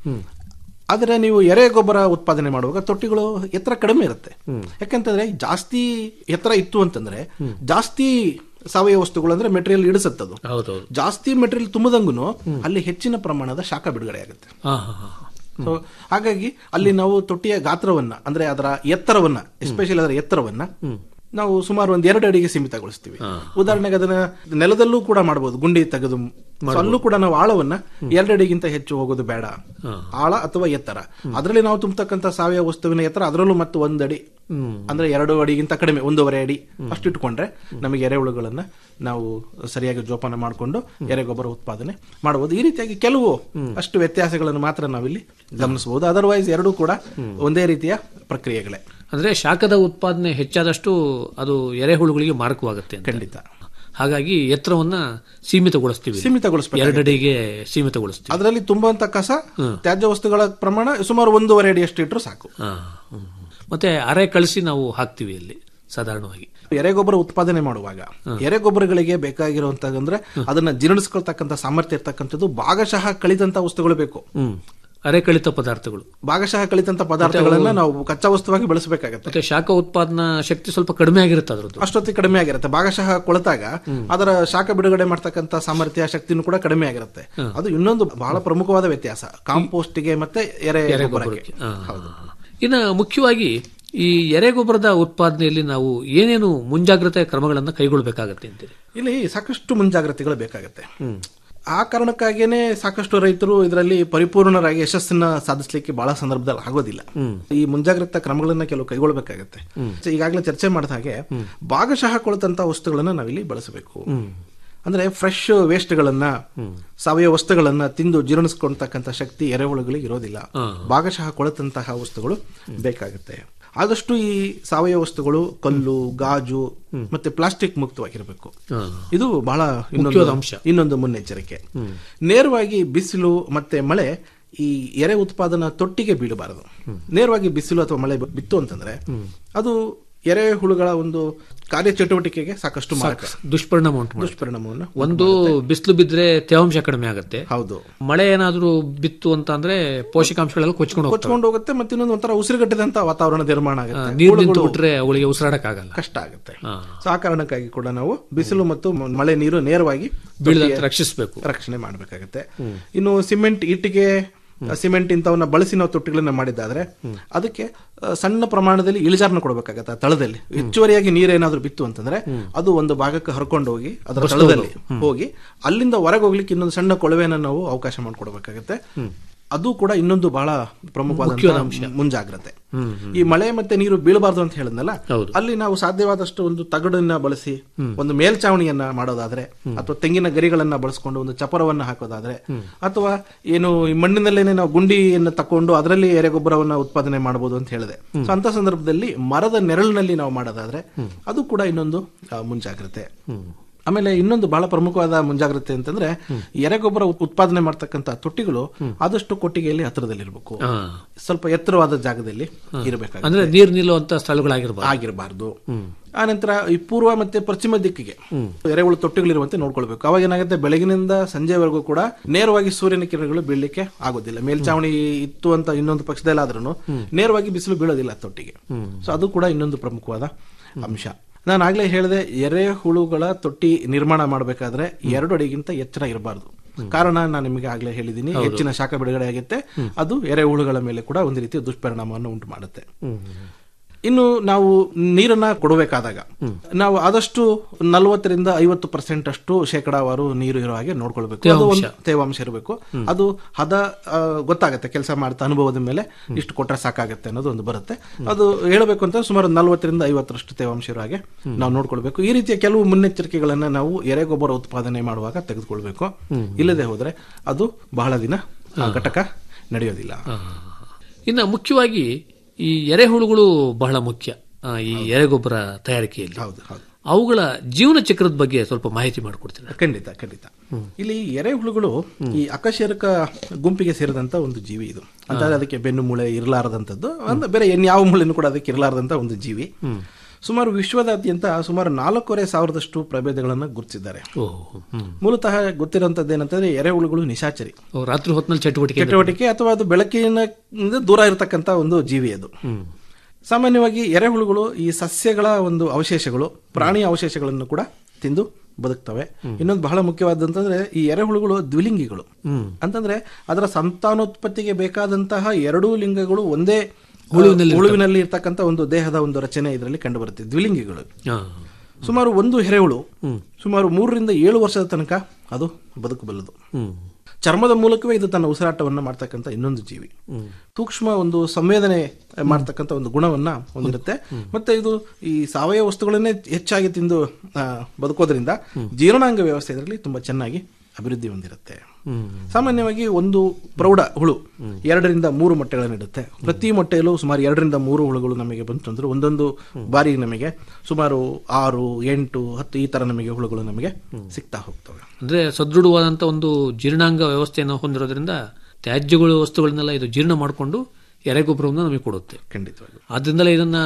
ಆದರೆ ನೀವು ಎರೆ ಗೊಬ್ಬರ ಉತ್ಪಾದನೆ ಮಾಡುವಾಗ ತೊಟ್ಟಿಗಳು ಎತ್ತರ ಕಡಿಮೆ ಇರುತ್ತೆ ಯಾಕಂತಂದ್ರೆ ಜಾಸ್ತಿ ಎತ್ತರ ಇತ್ತು ಅಂತಂದ್ರೆ ಜಾಸ್ತಿ ಸಾವಯವ ವಸ್ತುಗಳು ಅಂದ್ರೆ ಮೆಟೀರಿಯಲ್ ಇಡಿಸುತ್ತದು ಹೌದೌದು ಜಾಸ್ತಿ ಮೆಟೀರಿಯಲ್ ತುಂಬದಂಗೂ ಅಲ್ಲಿ ಹೆಚ್ಚಿನ ಪ್ರಮಾಣದ ಶಾಖ ಬಿಡುಗಡೆ ಆಗುತ್ತೆ ಹಾ ಹಾ ಹಾ ಸೊ ಹಾಗಾಗಿ ಅಲ್ಲಿ ನಾವು ತೊಟ್ಟಿಯ ಗಾತ್ರವನ್ನ ಅಂದ್ರೆ ಅದರ ಎತ್ತರವನ್ನ ಎಸ್ಪೆಷಲಿ ಅದರ ಎತ್ತರವನ್ನ ನಾವು ಸುಮಾರು ಒಂದ್ ಎರಡು ಅಡಿಗೆ ಸೀಮಿತಗೊಳಿಸ್ತೀವಿ ಉದಾಹರಣೆಗೆ ಅದನ್ನ ನೆಲದಲ್ಲೂ ಕೂಡ ಮಾಡಬಹುದು ಗುಂಡಿ ತೆಗೆದು ಸೊ ಅಲ್ಲೂ ಕೂಡ ನಾವು ಆಳವನ್ನ ಎರಡು ಅಡಿಗಿಂತ ಹೆಚ್ಚು ಹೋಗೋದು ಬೇಡ ಆಳ ಅಥವಾ ಎತ್ತರ ಅದರಲ್ಲಿ ನಾವು ತುಂಬತಕ್ಕಂಥ ಸಾವಯವ ವಸ್ತುವಿನ ಎತ್ತರ ಅದರಲ್ಲೂ ಮತ್ತೆ ಒಂದ್ ಅಡಿ ಅಂದ್ರೆ ಎರಡು ಅಡಿಗಿಂತ ಕಡಿಮೆ ಒಂದೂವರೆ ಅಡಿ ಅಷ್ಟು ಇಟ್ಕೊಂಡ್ರೆ ನಮಗೆ ಎರೆಹುಳುಗಳನ್ನ ನಾವು ಸರಿಯಾಗಿ ಜೋಪಾನ ಮಾಡಿಕೊಂಡು ಎರೆ ಗೊಬ್ಬರ ಉತ್ಪಾದನೆ ಮಾಡಬಹುದು ಈ ರೀತಿಯಾಗಿ ಕೆಲವು ಅಷ್ಟು ವ್ಯತ್ಯಾಸಗಳನ್ನು ಮಾತ್ರ ನಾವಿಲ್ಲಿ ಗಮನಿಸಬಹುದು ಅದರ್ವೈಸ್ ಎರಡೂ ಕೂಡ ಒಂದೇ ರೀತಿಯ ಪ್ರಕ್ರಿಯೆಗಳೇ ಅಂದ್ರೆ ಶಾಖದ ಉತ್ಪಾದನೆ ಹೆಚ್ಚಾದಷ್ಟು ಅದು ಎರೆಹುಳುಗಳಿಗೆ ಮಾರಕವಾಗುತ್ತೆ ಅಂತ. ಖಂಡಿತ ಹಾಗಾಗಿ ಎತ್ತರವನ್ನ ಸೀಮಿತಗೊಳಿಸ್ತೀವಿ ಸೀಮಿತಗೊಳಿಸ್ಬೇಕು ಎರಡಡಿಗೆ ಸೀಮಿತಗೊಳಿಸ್ತೀವಿ ಅದರಲ್ಲಿ ತುಂಬುವಂತ ಕಸ ತ್ಯಾಜ್ಯ ವಸ್ತುಗಳ ಪ್ರಮಾಣ ಸುಮಾರು ಒಂದೂವರೆ ಅಡಿಯಷ್ಟು ಇಟ್ಟರು ಸಾಕು ಹಾ, ಹ್ಮ್. ಮತ್ತೆ ಅರೆ ಕಳಿಸಿ ನಾವು ಹಾಕ್ತಿವಿ ಅಲ್ಲಿ ಸಾಧಾರಣವಾಗಿ ಎರೆಗೊಬ್ಬರ ಉತ್ಪಾದನೆ ಮಾಡುವಾಗ ಎರೆಗೊಬ್ಬರಗಳಿಗೆ ಬೇಕಾಗಿರುವಂತಂದ್ರೆ ಅದನ್ನ ಜೀರ್ಣಿಸ್ಕೊಳ್ತಕ್ಕಂಥ ಸಾಮರ್ಥ್ಯ ಇರ್ತಕ್ಕಂಥದ್ದು ಭಾಗಶಃ ಕಳಿದಂತ ವಸ್ತುಗಳು ಬೇಕು ಹ್ಮ್ ಅರೆ ಕಳಿತ ಪದಾರ್ಥಗಳು ಭಾಗಶಃ ಕಳಿತಂತ ಪದಾರ್ಥಗಳನ್ನ ನಾವು ಕಚ್ಚಾ ವಸ್ತುವಾಗಿ ಬಳಸಬೇಕಾಗತ್ತೆ ಮತ್ತೆ ಶಾಖ ಉತ್ಪಾದನಾ ಶಕ್ತಿ ಸ್ವಲ್ಪ ಕಡಿಮೆ ಆಗಿರುತ್ತೆ ಅದರದ್ದು ಅಷ್ಟೊತ್ತಿಗೆ ಕಡಿಮೆ ಆಗಿರುತ್ತೆ ಭಾಗಶಃ ಕೊಳತಾಗ ಅದರ ಶಾಖ ಬಿಡುಗಡೆ ಮಾಡ್ತಕ್ಕಂಥ ಸಾಮರ್ಥ್ಯ ಶಕ್ತಿನೂ ಕೂಡ ಕಡಿಮೆ ಆಗಿರುತ್ತೆ ಅದು ಇನ್ನೊಂದು ಬಹಳ ಪ್ರಮುಖವಾದ ವ್ಯತ್ಯಾಸ ಕಾಂಪೋಸ್ಟ್ಗೆ ಮತ್ತೆ ಎರೆ ಗೊಬ್ಬರಕ್ಕೆ ಹಾ. ಇನ್ನು ಮುಖ್ಯವಾಗಿ ಈ ಎರೆಗೊಬ್ಬರದ ಉತ್ಪಾದನೆಯಲ್ಲಿ ನಾವು ಏನೇನು ಮುಂಜಾಗ್ರತೆ ಕ್ರಮಗಳನ್ನು ಕೈಗೊಳ್ಳಬೇಕಾಗತ್ತೆ ಅಂತೀರಿ ಇಲ್ಲಿ ಸಾಕಷ್ಟು ಮುಂಜಾಗ್ರತೆಗಳು ಬೇಕಾಗುತ್ತೆ ಆ ಕಾರಣಕ್ಕಾಗಿಯೇ ಸಾಕಷ್ಟು ರೈತರು ಇದರಲ್ಲಿ ಪರಿಪೂರ್ಣರಾಗಿ ಯಶಸ್ಸನ್ನ ಸಾಧಿಸಲಿಕ್ಕೆ ಬಹಳ ಸಂದರ್ಭದಲ್ಲಿ ಆಗೋದಿಲ್ಲ ಈ ಮುಂಜಾಗ್ರತಾ ಕ್ರಮಗಳನ್ನ ಕೆಲವು ಕೈಗೊಳ್ಳಬೇಕಾಗತ್ತೆ ಈಗಾಗಲೇ ಚರ್ಚೆ ಮಾಡಿದ ಹಾಗೆ ಭಾಗಶಃ ಕೊಳತಂತ ವಸ್ತುಗಳನ್ನ ನಾವಿಲ್ಲಿ ಬಳಸಬೇಕು ಅಂದ್ರೆ ಫ್ರೆಶ್ ವೇಸ್ಟ್ಗಳನ್ನ ಸಾವಯವ ವಸ್ತುಗಳನ್ನ ತಿಂದು ಜೀರ್ಣಿಸ್ಕೊಳ್ತಕ್ಕಂಥ ಶಕ್ತಿ ಎರೆಹುಳುಗಳಿಗೆ ಇರೋದಿಲ್ಲ ಭಾಗಶಃ ಕೊಳತಂತಹ ವಸ್ತುಗಳು ಬೇಕಾಗುತ್ತೆ ಆದಷ್ಟು ಈ ಸಾವಯವ ವಸ್ತುಗಳು ಕಲ್ಲು ಗಾಜು ಮತ್ತೆ ಪ್ಲಾಸ್ಟಿಕ್ ಮುಕ್ತವಾಗಿರಬೇಕು ಹಾ. ಇದು ಬಹಳ ಇನ್ನೊಂದು ಮುಖ್ಯವಾದ ಅಂಶ. ಇನ್ನೊಂದು ಮುನ್ನೆಚ್ಚರಿಕೆ ನೇರವಾಗಿ ಬಿಸಿಲು ಮತ್ತೆ ಮಳೆ ಈ ಎರೆ ಉತ್ಪಾದನಾ ತೊಟ್ಟಿಗೆ ಬೀಳಬಾರದು ನೇರವಾಗಿ ಬಿಸಿಲು ಅಥವಾ ಮಳೆ ಬಿತ್ತು ಅಂತಂದ್ರೆ ಅದು ಎರೆಹುಳುಗಳ ಒಂದು ಕಾರ್ಯಚಟುವಟಿಕೆಗೆ ಸಾಕಷ್ಟು ಮಾರಕ ದುಷ್ಪರಿಣಾಮ ಉಂಟು ಮಾಡುತ್ತೆ. ದುಷ್ಪರಿಣಾಮವನ್ನು ಒಂದು ಬಿಸಿಲು ಬಿದ್ರೆ ತೇವಾಂಶ ಕಡಿಮೆ ಆಗುತ್ತೆ ಹೌದು ಮಳೆ ಏನಾದ್ರೂ ಬಿತ್ತು ಅಂತ ಅಂದ್ರೆ ಪೋಷಕಾಂಶಗಳೆಲ್ಲ ಕೊಚ್ಕೊಂಡು ಹೋಗ್ತವೆ ಕೊಚ್ಕೊಂಡು ಹೋಗುತ್ತೆ ಮತ್ತೆ ಇನ್ನೊಂದು ಒಂಥರ ಉಸಿರುಗಟ್ಟಿದಂತ ವಾತಾವರಣ ನಿರ್ಮಾಣ ಆ, ಆಗುತ್ತೆ ನೀರ್ ನಿಂತು ಹುಳುಗಳು ಬಿಟ್ರೆ ಅವುಗಳಿಗೆ ಉಸಿರಾಡಕ್ ಆಗಲ್ಲ ಕಷ್ಟ ಆಗುತ್ತೆ ಸೊ ಆ ಕಾರಣಕ್ಕಾಗಿ ಕೂಡ ನಾವು ಬಿಸಿಲು ಮತ್ತು ಮ- ಮಳೆ ನೀರು ನೇರವಾಗಿ ಬೀಳದಂತೆ ತೊಟ್ಟಿಗೆ ರಕ್ಷಿಸಬೇಕು ರಕ್ಷಣೆ ಮಾಡಬೇಕಾಗುತ್ತೆ ಇನ್ನು ಸಿಮೆಂಟ್ ಇಟ್ಟಿಗೆ ಸಿಮೆಂಟ್ ಇಂಥವನ್ನ ಬಳಸಿ ನಾವು ತೊಟ್ಟಿಗಳನ್ನ ಮಾಡಿದ್ದಾದ್ರೆ ಅದಕ್ಕೆ ಆ, ಸಣ್ಣ ಪ್ರಮಾಣದಲ್ಲಿ ಇಳಿಜಾರನ ಕೊಡಬೇಕಾಗತ್ತೆ ಆ ತಳದಲ್ಲಿ ಹೆಚ್ಚುವರಿಯಾಗಿ ನೀರೇನಾದ್ರೂ ಬಿತ್ತು ಅಂತಂದ್ರೆ ಅದು ಒಂದು ಭಾಗಕ್ಕೆ ಹರ್ಕೊಂಡು ಹೋಗಿ ಅದರ ಬಸ್ದು ತಳದಲ್ಲಿ ಹೋಗೋದು. ಹ್ಮ್. ಹೋಗಿ ಅಲ್ಲಿಂದ ಹೊರಗೆ ಹೋಗ್ಲಿಕ್ಕೆ ಇನ್ನೊಂದು ಸಣ್ಣ ಕೊಳವೆನ ನಾವು ಅವಕಾಶ ಮಾಡಿಕೊಡ್ಬೇಕಾಗತ್ತೆ ಅದು ಕೂಡ ಇನ್ನೊಂದು ಬಹಳ ಮುಖ್ಯವಾದ ಪ್ರಮುಖವಾದ ಅಂಶ. ಮುಂಜಾಗ್ರತೆ ಹ್ಮ್, ಈ ಮಳೆ ಮತ್ತೆ ನೀರು ಬೀಳಬಾರ್ದು ಅಂತ ಹೇಳಿದ್ನಲ್ಲ ಹೌದು. ಅಲ್ಲಿ ನಾವು ಸಾಧ್ಯವಾದಷ್ಟು ಒಂದು ತಗಡನ್ನ ಬಳಸಿ ಒಂದು ಮೇಲ್ಚಾವಣಿಯನ್ನ ಮಾಡೋದಾದ್ರೆ ಅಥವಾ ತೆಂಗಿನ ಗರಿಗಳನ್ನ ಬಳಸ್ಕೊಂಡು ಒಂದು ಚಪರವನ್ನ ಹಾಕೋದಾದ್ರೆ ಅಥವಾ ಏನು ಈ ಮಣ್ಣಿನಲ್ಲೇನೆ ನಾವು ಗುಂಡಿಯನ್ನ ತಕೊಂಡು ಅದರಲ್ಲಿ ಎರೆಗೊಬ್ಬರವನ್ನ ಉತ್ಪಾದನೆ ಮಾಡಬಹುದು ಅಂತ ಹೇಳಿದೆ ಸೊ ಅಂತ ಸಂದರ್ಭದಲ್ಲಿ ಮರದ ನೆರಳಿನಲ್ಲಿ ನಾವು ಮಾಡೋದಾದ್ರೆ ಅದು ಕೂಡ ಇನ್ನೊಂದು ಆ, ಮುಂಜಾಗ್ರತೆ ಆಮೇಲೆ ಇನ್ನೊಂದು ಬಹಳ ಪ್ರಮುಖವಾದ ಮುಂಜಾಗ್ರತೆ ಅಂತಂದ್ರೆ ಎರೆಗೊಬ್ಬರ ಉತ್- ಉತ್ಪಾದನೆ ಮಾಡ್ತಕ್ಕಂಥ ತೊಟ್ಟಿಗಳು ಆದಷ್ಟು ಕೊಟ್ಟಿಗೆಯಲ್ಲಿ ಹತ್ತಿರದಲ್ಲಿರ್ಬೇಕು ಹಾ. ಸ್ವಲ್ಪ ಎತ್ತರವಾದ ಜಾಗದಲ್ಲಿ ಇರಬೇಕಾಗುತ್ತೆ ಅಂದ್ರೆ ನೀರು ನಿಲ್ಲುವಂತ ಸ್ಥಳಗಳಾಗಿರ್ಬಾರ್ದು ಆಗಿರಬಾರ್ದು ಆನಂತರ ಈ ಪೂರ್ವ ಮತ್ತೆ ಪಶ್ಚಿಮ ದಿಕ್ಕಿಗೆ ಎರೆಹುಳು ತೊಟ್ಟಿಗಳಿರುವಂತೆ ನೋಡ್ಕೊಳ್ಬೇಕು ಅವಾಗ ಏನಾಗುತ್ತೆ ಬೆಳಗಿನಿಂದ ಸಂಜೆವರೆಗೂ ಕೂಡ ನೇರವಾಗಿ ಸೂರ್ಯನ ಕಿರಣಗಳು ಬೀಳಲಿಕ್ಕೆ ಆಗೋದಿಲ್ಲ ಮೇಲ್ಚಾವಣಿ ಇತ್ತು ಅಂತ ಇನ್ನೊಂದು ಪಕ್ಷದಲ್ಲಾದ್ರೂ ನೇರವಾಗಿ ಬಿಸಿಲು ಬೀಳೋದಿಲ್ಲ ತೊಟ್ಟಿಗೆ ಸೊ ಅದು ಕೂಡ ಇನ್ನೊಂದು ಪ್ರಮುಖವಾದ ಅಂಶ ನಾನು ಆಗ್ಲೇ ಹೇಳಿದೆ ಎರೆಹುಳುಗಳ ತೊಟ್ಟಿ ನಿರ್ಮಾಣ ಮಾಡಬೇಕಾದ್ರೆ ಎರಡು ಅಡಿಗಿಂತ ಎಚ್ಚರ ಇರಬಾರ್ದು ಕಾರಣ ನಾನು ನಿಮಗೆ ಆಗ್ಲೇ ಹೇಳಿದ್ದೀನಿ ಹೌದು. ಹೆಚ್ಚಿನ ಶಾಖ ಬಿಡುಗಡೆ ಆಗುತ್ತೆ ಅದು ಎರೆಹುಳುಗಳ ಮೇಲೆ ಕೂಡ ಒಂದು ರೀತಿಯ ದುಷ್ಪರಿಣಾಮವನ್ನು ಉಂಟು ಮಾಡುತ್ತೆ ಇನ್ನು ನಾವು ನೀರನ್ನ ಕೊಡಬೇಕಾದಾಗ ನಾವು ಆದಷ್ಟು ನಲವತ್ತರಿಂದ ಐವತ್ತು ಪರ್ಸೆಂಟ್ ಅಷ್ಟು ಶೇಕಡಾವಾರು ನೀರು ಇರೋ ಹಾಗೆ ನೋಡ್ಕೊಳ್ಬೇಕು ಅದು ತೇವಾಂಶ. ಒಂದು ತೇವಾಂಶ ಇರಬೇಕು ಅದು ಹದ ಆ, ಗೊತ್ತಾಗುತ್ತೆ ಕೆಲಸ ಮಾಡ್ತಾ ಅನುಭವದ ಮೇಲೆ ಇಷ್ಟು ಕೊಟ್ರೆ ಸಾಕಾಗುತ್ತೆ ಅನ್ನೋದು ಒಂದು ಬರುತ್ತೆ ಅದು ಹೇಳಬೇಕು ಅಂತ ಸುಮಾರು ನಲವತ್ತರಿಂದ ಐವತ್ತರಷ್ಟು ತೇವಾಂಶ ಇರೋ ಹಾಗೆ ನಾವು ನೋಡ್ಕೊಳ್ಬೇಕು ಈ ರೀತಿಯ ಕೆಲವು ಮುನ್ನೆಚ್ಚರಿಕೆಗಳನ್ನ ನಾವು ಎರೆಗೊಬ್ಬರ ಉತ್ಪಾದನೆ ಮಾಡುವಾಗ ತೆಗೆದುಕೊಳ್ಬೇಕು ಇಲ್ಲದೆ ಹೋದ್ರೆ ಅದು ಬಹಳ ದಿನ ಆ ಘಟಕ ನಡೆಯೋದಿಲ್ಲ ಇನ್ನು ಮುಖ್ಯವಾಗಿ ಈ ಎರೆಹುಳುಗಳು ಬಹಳ ಮುಖ್ಯ ಆ, ಈ ಎರೆಗೊಬ್ಬರ ತಯಾರಿಕೆಯಲ್ಲಿ ಹೌದು ಹೌದು ಅವುಗಳ ಜೀವನ ಚಕ್ರದ ಬಗ್ಗೆ ಸ್ವಲ್ಪ ಮಾಹಿತಿ ಮಾಡಿಕೊಡ್ತೀರಾ ಖಂಡಿತ ಖಂಡಿತ ಇಲ್ಲಿ ಎರೆಹುಳುಗಳು ಈ ಅಕಶೇರುಕ ಗುಂಪಿಗೆ ಸೇರಿದಂತ ಒಂದು ಜೀವಿ ಇದು ಅಂತಂದ್ರೆ ಅದಕ್ಕೆ ಬೆನ್ನು ಮೂಳೆ ಇರಲಾರದಂಥದ್ದು ಅಂದ್ರೆ ಬೇರೆ ಯಾವ ಮೂಳೆನೂ ಕೂಡ ಅದಕ್ಕೆ ಇರಲಾರದಂತ ಒಂದು ಜೀವಿ ಸುಮಾರು ವಿಶ್ವದಾದ್ಯಂತ ಸುಮಾರು ನಾಲ್ಕೂವರೆ ಸಾವಿರದಷ್ಟು ಪ್ರಭೇದಗಳನ್ನು ಗುರುತಿಸಿದ್ದಾರೆ ಮೂಲತಃ ಗೊತ್ತಿರೋಂಥದ್ದು ಏನಂತಂದ್ರೆ ಎರೆಹುಳುಗಳು ನಿಶಾಚರಿ ಓ, ರಾತ್ರಿ ಹೊತ್ತಿನಲ್ಲಿ ಚಟುವಟಿಕೆ ಚಟುವಟಿಕೆ ಅಥವಾ ಅದು ಬೆಳಕಿನ ಇಂದ ದೂರ ಇರತಕ್ಕಂತ ಒಂದು ಜೀವಿ ಅದು ಸಾಮಾನ್ಯವಾಗಿ ಎರೆಹುಳುಗಳು ಈ ಸಸ್ಯಗಳ ಒಂದು ಅವಶೇಷಗಳು ಪ್ರಾಣಿ ಅವಶೇಷಗಳನ್ನು ಕೂಡ ತಿಂದು ಬದುಕ್ತವೆ ಇನ್ನೊಂದು ಬಹಳ ಮುಖ್ಯವಾದಂತಂದ್ರೆ ಈ ಎರೆಹುಳುಗಳು ದ್ವಿಲಿಂಗಿಗಳು ಅಂತಂದ್ರೆ ಅದರ ಸಂತಾನೋತ್ಪತ್ತಿಗೆ ಬೇಕಾದಂತಹ ಎರಡೂ ಲಿಂಗಗಳು ಒಂದೇ ಹುಳುವಿನಲ್ಲಿ ಹುಳುವಿನಲ್ಲಿ ಇರ್ತಕ್ಕಂಥ ಒಂದು ದೇಹದ ಒಂದು ರಚನೆ ಇದರಲ್ಲಿ ಕಂಡು ಬರುತ್ತೆ ದ್ವಿಲಿಂಗಿಗಳು ಹಾ. ಸುಮಾರು ಒಂದು ಎರೆಹುಳು ಸುಮಾರು ಮೂರರಿಂದ ಏಳು ವರ್ಷದ ತನಕ ಅದು ಬದುಕಬಲ್ಲದು ಚರ್ಮದ ಮೂಲಕವೇ ಇದು ತನ್ನ ಉಸಿರಾಟವನ್ನ ಮಾಡ್ತಕ್ಕಂಥ ಇನ್ನೊಂದು ಜೀವಿ ಸೂಕ್ಷ್ಮ ಒಂದು ಸಂವೇದನೆ ಮಾಡ್ತಕ್ಕಂಥ ಒಂದು ಗುಣವನ್ನ ಹೊಂದಿರುತ್ತೆ ಮತ್ತೆ ಇದು ಈ ಸಾವಯವ ವಸ್ತುಗಳನ್ನೇ ಹೆಚ್ಚಾಗಿ ತಿಂದು ಆ, ಬದುಕೋದ್ರಿಂದ ಜೀರ್ಣಾಂಗ ವ್ಯವಸ್ಥೆ ಇದರಲ್ಲಿ ತುಂಬಾ ಚೆನ್ನಾಗಿ ಅಭಿವೃದ್ಧಿ ಹೊಂದಿರುತ್ತೆ ಸಾಮಾನ್ಯವಾಗಿ ಒಂದು ಪ್ರೌಢ ಹುಳು ಎರಡರಿಂದ ಮೂರು ಮೊಟ್ಟೆಗಳನ್ನು ಇಡುತ್ತೆ ಪ್ರತಿ ಮೊಟ್ಟೆಯಲ್ಲೂ ಸುಮಾರು ಎರಡರಿಂದ ಮೂರು ಹುಳುಗಳು ನಮಗೆ ಬಂತು ಅಂದ್ರೆ ಒಂದೊಂದು ಬಾರಿಗೆ ನಮಗೆ ಸುಮಾರು ಆರು ಎಂಟು ಹತ್ತು ಈ ತರ ನಮಗೆ ಹುಳುಗಳು ನಮಗೆ ಸಿಗ್ತಾ ಹೋಗ್ತವೆ ಅಂದ್ರೆ ಸದೃಢವಾದಂತ ಒಂದು ಜೀರ್ಣಾಂಗ ವ್ಯವಸ್ಥೆಯನ್ನು ಹೊಂದಿರೋದ್ರಿಂದ ತ್ಯಾಜ್ಯಗಳು ವಸ್ತುಗಳನ್ನೆಲ್ಲ ಇದು ಜೀರ್ಣ ಮಾಡಿಕೊಂಡು ಎರೆಗೊಬ್ಬರವನ್ನು ನಮಗೆ ಕೊಡುತ್ತೆ ಖಂಡಿತವಾಗಿ ಆದ್ರಿಂದಲೇ ಇದನ್ನ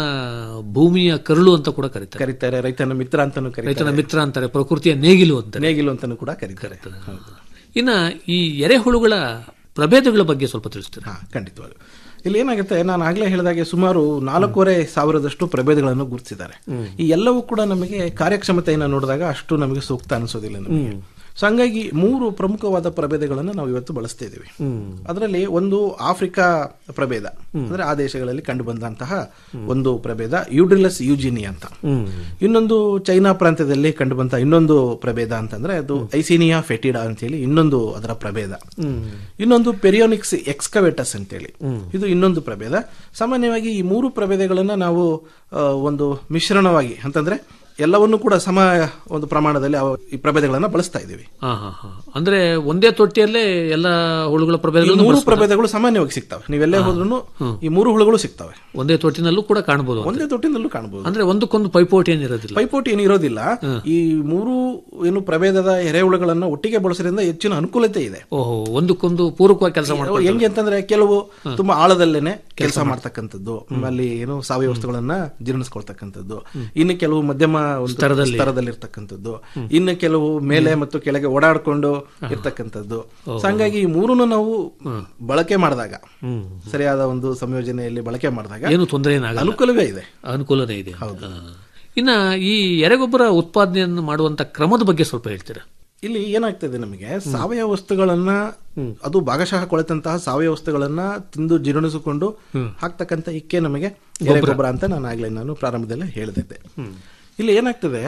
ಭೂಮಿಯ ಕರುಳು ಅಂತ ಕೂಡ ಕರೀತಾರೆ ಕರೀತಾರೆ ರೈತನ ಮಿತ್ರ ಅಂತಾನು ರೈತನ ಕರೀತಾರೆ ಮಿತ್ರ ಅಂತಾರೆ ಪ್ರಕೃತಿಯ ನೇಗಿಲು ಅಂತ ನೇಗಿಲು ಅಂತಾನು ಕೂಡ ಕರೀತಾರೆ ಹೌದು. ಇನ್ನ ಈ ಎರೆಹುಳುಗಳ ಪ್ರಭೇದಗಳ ಬಗ್ಗೆ ಸ್ವಲ್ಪ ತಿಳಿಸ್ತೀರಾ ಹಾ ಖಂಡಿತವಾಗಿ ಇಲ್ಲಿ ಏನಾಗುತ್ತೆ ನಾನು ಆಗ್ಲೇ ಹೇಳಿದಾಗೆ ಸುಮಾರು ನಾಲ್ಕೂವರೆ ಸಾವಿರದಷ್ಟು ಪ್ರಭೇದಗಳನ್ನು ಗುರುತಿಸಿದ್ದಾರೆ ಈ ಎಲ್ಲವೂ ಕೂಡ ನಮಗೆ ಕಾರ್ಯಕ್ಷಮತೆಯನ್ನು ನೋಡಿದಾಗ ಅಷ್ಟು ನಮಗೆ ಸೂಕ್ತ ಅನಿಸೋದಿಲ್ಲ ನಮಗೆ ಸೊ ಹಂಗಾಗಿ ಮೂರು ಪ್ರಮುಖವಾದ ಪ್ರಭೇದಗಳನ್ನು ನಾವು ಇವತ್ತು ಬಳಸ್ತಾ ಇದ್ದೀವಿ ಅದರಲ್ಲಿ ಒಂದು ಆಫ್ರಿಕಾ ಪ್ರಭೇದ ಅಂದ್ರೆ ಆ ದೇಶಗಳಲ್ಲಿ ಕಂಡು ಬಂದಂತಹ ಒಂದು ಪ್ರಭೇದ ಯೂಡ್ರಿಲಸ್ ಯೂಜಿನಿ ಅಂತ ಇನ್ನೊಂದು ಚೈನಾ ಪ್ರಾಂತ್ಯದಲ್ಲಿ ಕಂಡು ಬಂತ ಇನ್ನೊಂದು ಪ್ರಭೇದ ಅಂತಂದ್ರೆ ಅದು ಐಸಿನಿಯಾ ಫೆಟಿಡಾ ಅಂತೇಳಿ ಇನ್ನೊಂದು ಅದರ ಪ್ರಭೇದ ಇನ್ನೊಂದು ಪೆರಿಯೋನಿಕ್ಸ್ ಎಕ್ಸ್ಕವೇಟಸ್ ಅಂತೇಳಿ ಇದು ಇನ್ನೊಂದು ಪ್ರಭೇದ ಸಾಮಾನ್ಯವಾಗಿ ಈ ಮೂರು ಪ್ರಭೇದಗಳನ್ನ ನಾವು ಆ, ಒಂದು ಮಿಶ್ರಣವಾಗಿ ಅಂತಂದ್ರೆ ಎಲ್ಲವನ್ನೂ ಕೂಡ ಸಮ ಒಂದು ಪ್ರಮಾಣದಲ್ಲಿ ಅವ- ಈ ಪ್ರಭೇದಗಳನ್ನ ಬಳಸ್ತಾ ಇದ್ದೀವಿ ಹಾ ಹಾ ಹಾ ಅಂದ್ರೆ ಒಂದೇ ತೊಟ್ಟಿಯಲ್ಲೇ ಎಲ್ಲ ಹುಳುಗಳ ಈ ಪ್ರಭೇದಗಳನ್ನು ಮೂರು ಬಳಸ್ಬೋದಾ? ಪ್ರಭೇದಗಳು ಸಾಮಾನ್ಯವಾಗಿ ಸಿಗ್ತವೆ ನೀವೆಲ್ಲೇ ಹೋದ್ರೂ ಈ ಮೂರು ಹುಳುಗಳು ಸಿಗ್ತವೆ ಒಂದೇ ತೊಟ್ಟಿನಲ್ಲೂ ಕೂಡ ಕಾಣಬಹುದು ಅಂತ. ಒಂದೇ ತೊಟ್ಟಿನಲ್ಲೂ ಕಾಣಬಹುದು ಅಂದ್ರೆ ಒಂದಕ್ಕೊಂದು ಪೈಪೋಟಿ ಏನಿರೋದಿಲ್ಲ ಪೈಪೋಟಿ ಏನು ಇರೋದಿಲ್ಲ ಈ ಮೂರು ಏನು ಪ್ರಭೇದದ ಎರೆಹುಳುಗಳನ್ನ ಒಟ್ಟಿಗೆ ಬಳಸೋದ್ರಿಂದ ಹೆಚ್ಚಿನ ಅನುಕೂಲತೆ ಇದೆ ಓಹೋ ಒಂದಕ್ಕೊಂದು ಪೂರಕವಾಗಿ ಕೆಲಸ ಮಾಡ್ತಾರೆ ಹೆಂಗೆ ಅಂತಂದ್ರೆ ಕೆಲವು ತುಂಬಾ ಆಳದಲ್ಲೇನೆ ಕೆಲಸ ಮಾಡ್ತಕ್ಕಂಥದ್ದು ಅಲ್ಲಿ ಏನು ಸಾವಯವ ವಸ್ತುಗಳನ್ನ ಜೀರ್ಣಿಸ್ಕೊಳ್ತಕ್ಕಂಥದ್ದು ಇನ್ನು ಕೆಲವು ಮಧ್ಯಮ ಒಂದು ಸ್ತರದಲ್ಲಿ. ಸ್ತರದಲ್ಲಿರ್ತಕ್ಕಂಥದ್ದು ಇನ್ನು ಕೆಲವು ಮೇಲೆ ಮತ್ತು ಕೆಳಗೆ ಓಡಾಡ್ಕೊಂಡು ಇರ್ತಕ್ಕಂಥದ್ದು ಸೊ ಹಂಗಾಗಿ ಈ ಮೂರನ್ನು ನಾವು ಬಳಕೆ ಮಾಡಿದಾಗ ಸರಿಯಾದ ಒಂದು ಸಂಯೋಜನೆಯಲ್ಲಿ ಬಳಕೆ ಮಾಡಿದಾಗ ಏನು ತೊಂದರೆ ಏನಾಗಲ್ಲ ಅನುಕೂಲವೇ ಇದೆ ಅನುಕೂಲನೇ ಇದೆ ಹಾ. ಇನ್ನ ಈ ಎರೆಗೊಬ್ಬರ ಉತ್ಪಾದನೆಯನ್ನು ಮಾಡುವಂತ ಕ್ರಮದ ಬಗ್ಗೆ ಸ್ವಲ್ಪ ಹೇಳ್ತೀರಾ ಇಲ್ಲಿ ಏನಾಗ್ತದೆ ನಮಗೆ ಸಾವಯವ ವಸ್ತುಗಳನ್ನ ಅದು ಭಾಗಶಃ ಕೊಳೆತಂತಹ ಸಾವಯವ ವಸ್ತುಗಳನ್ನ ತಿಂದು ಜೀರ್ಣಿಸಿಕೊಂಡು ಹಾಕ್ತಕ್ಕಂಥ ಇಕ್ಕೆ ನಮಗೆ ಗೊಬ್ಬರ ಅಂತ ನಾನು ಆಗ್ಲೇ ನಾನು ಪ್ರಾರಂಭದಲ್ಲೇ ಹೇಳಿದ್ದೆ ಇಲ್ಲಿ ಏನಾಗ್ತದೆ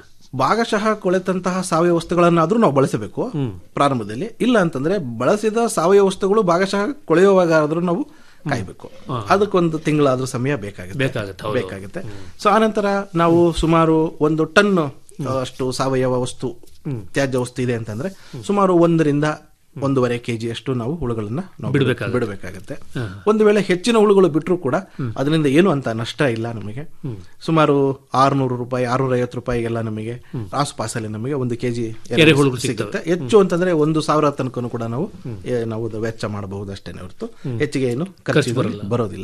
ಭಾಗಶಃ ಕೊಳೆತಂತಹ ಸಾವಯವ ವಸ್ತುಗಳನ್ನಾದ್ರೂ ನಾವು ಬಳಸಬೇಕು ಪ್ರಾರಂಭದಲ್ಲಿ ಇಲ್ಲ ಅಂತಂದ್ರೆ ಬಳಸಿದ ಸಾವಯವ ವಸ್ತುಗಳು ಭಾಗಶಃ ಕೊಳೆಯುವಾಗಾದ್ರೂ ನಾವು ಕಾಯ್ಬೇಕು ಅದಕ್ಕೊಂದು ತಿಂಗಳಾದ್ರೂ ಸಮಯ ಬೇಕಾಗುತ್ತೆ ಬೇಕಾಗುತ್ತೆ, ಹೌದು. ಬೇಕಾಗುತ್ತೆ ಸೊ ಆನಂತರ ನಾವು ಸುಮಾರು ಒಂದು ಟನ್ ಅಷ್ಟು ಸಾವಯವ ವಸ್ತು ತ್ಯಾಜ್ಯ ವಸ್ತು ಇದೆ ಅಂತಂದ್ರೆ ಸುಮಾರು ಒಂದರಿಂದ ಒಂದೂವರೆ ಕೆಜಿ ಅಷ್ಟು ನಾವು ಹುಳುಗಳನ್ನ ನಾವು ಬಿಡ್ಬೇಕಾಗುತ್ತೆ. ಬಿಡಬೇಕಾಗುತ್ತೆ ಒಂದು ವೇಳೆ ಹೆಚ್ಚಿನ ಹುಳುಗಳು ಬಿಟ್ಟರು ಕೂಡ ಅದರಿಂದ ಏನು ಅಂತ ನಷ್ಟ ಇಲ್ಲ ನಮಗೆ ಸುಮಾರು ಆರ್ನೂರು ರೂಪಾಯಿ ಆರ್ನೂರ ಐವತ್ತು ರೂಪಾಯಿಗೆಲ್ಲ ನಮಗೆ ಆಸುಪಾಸಲ್ಲಿ ನಮಗೆ ಒಂದು ಕೆಜಿ ಎರೆಹುಳುಗಳು ಸಿಗುತ್ತೆ ಹೆಚ್ಚು ಅಂತಂದ್ರೆ ಒಂದು ಸಾವಿರ ತನಕನೂ ಕೂಡ ನಾವು ಏ, ನಾವು ಅದು ವೆಚ್ಚ ಮಾಡಬಹುದು ಅಷ್ಟೇನೆ ಹೊರತು ಹೆಚ್ಚಿಗೆ ಏನು ಖರ್ಚು ಬರಲ್ಲ. ಬರೋದಿಲ್ಲ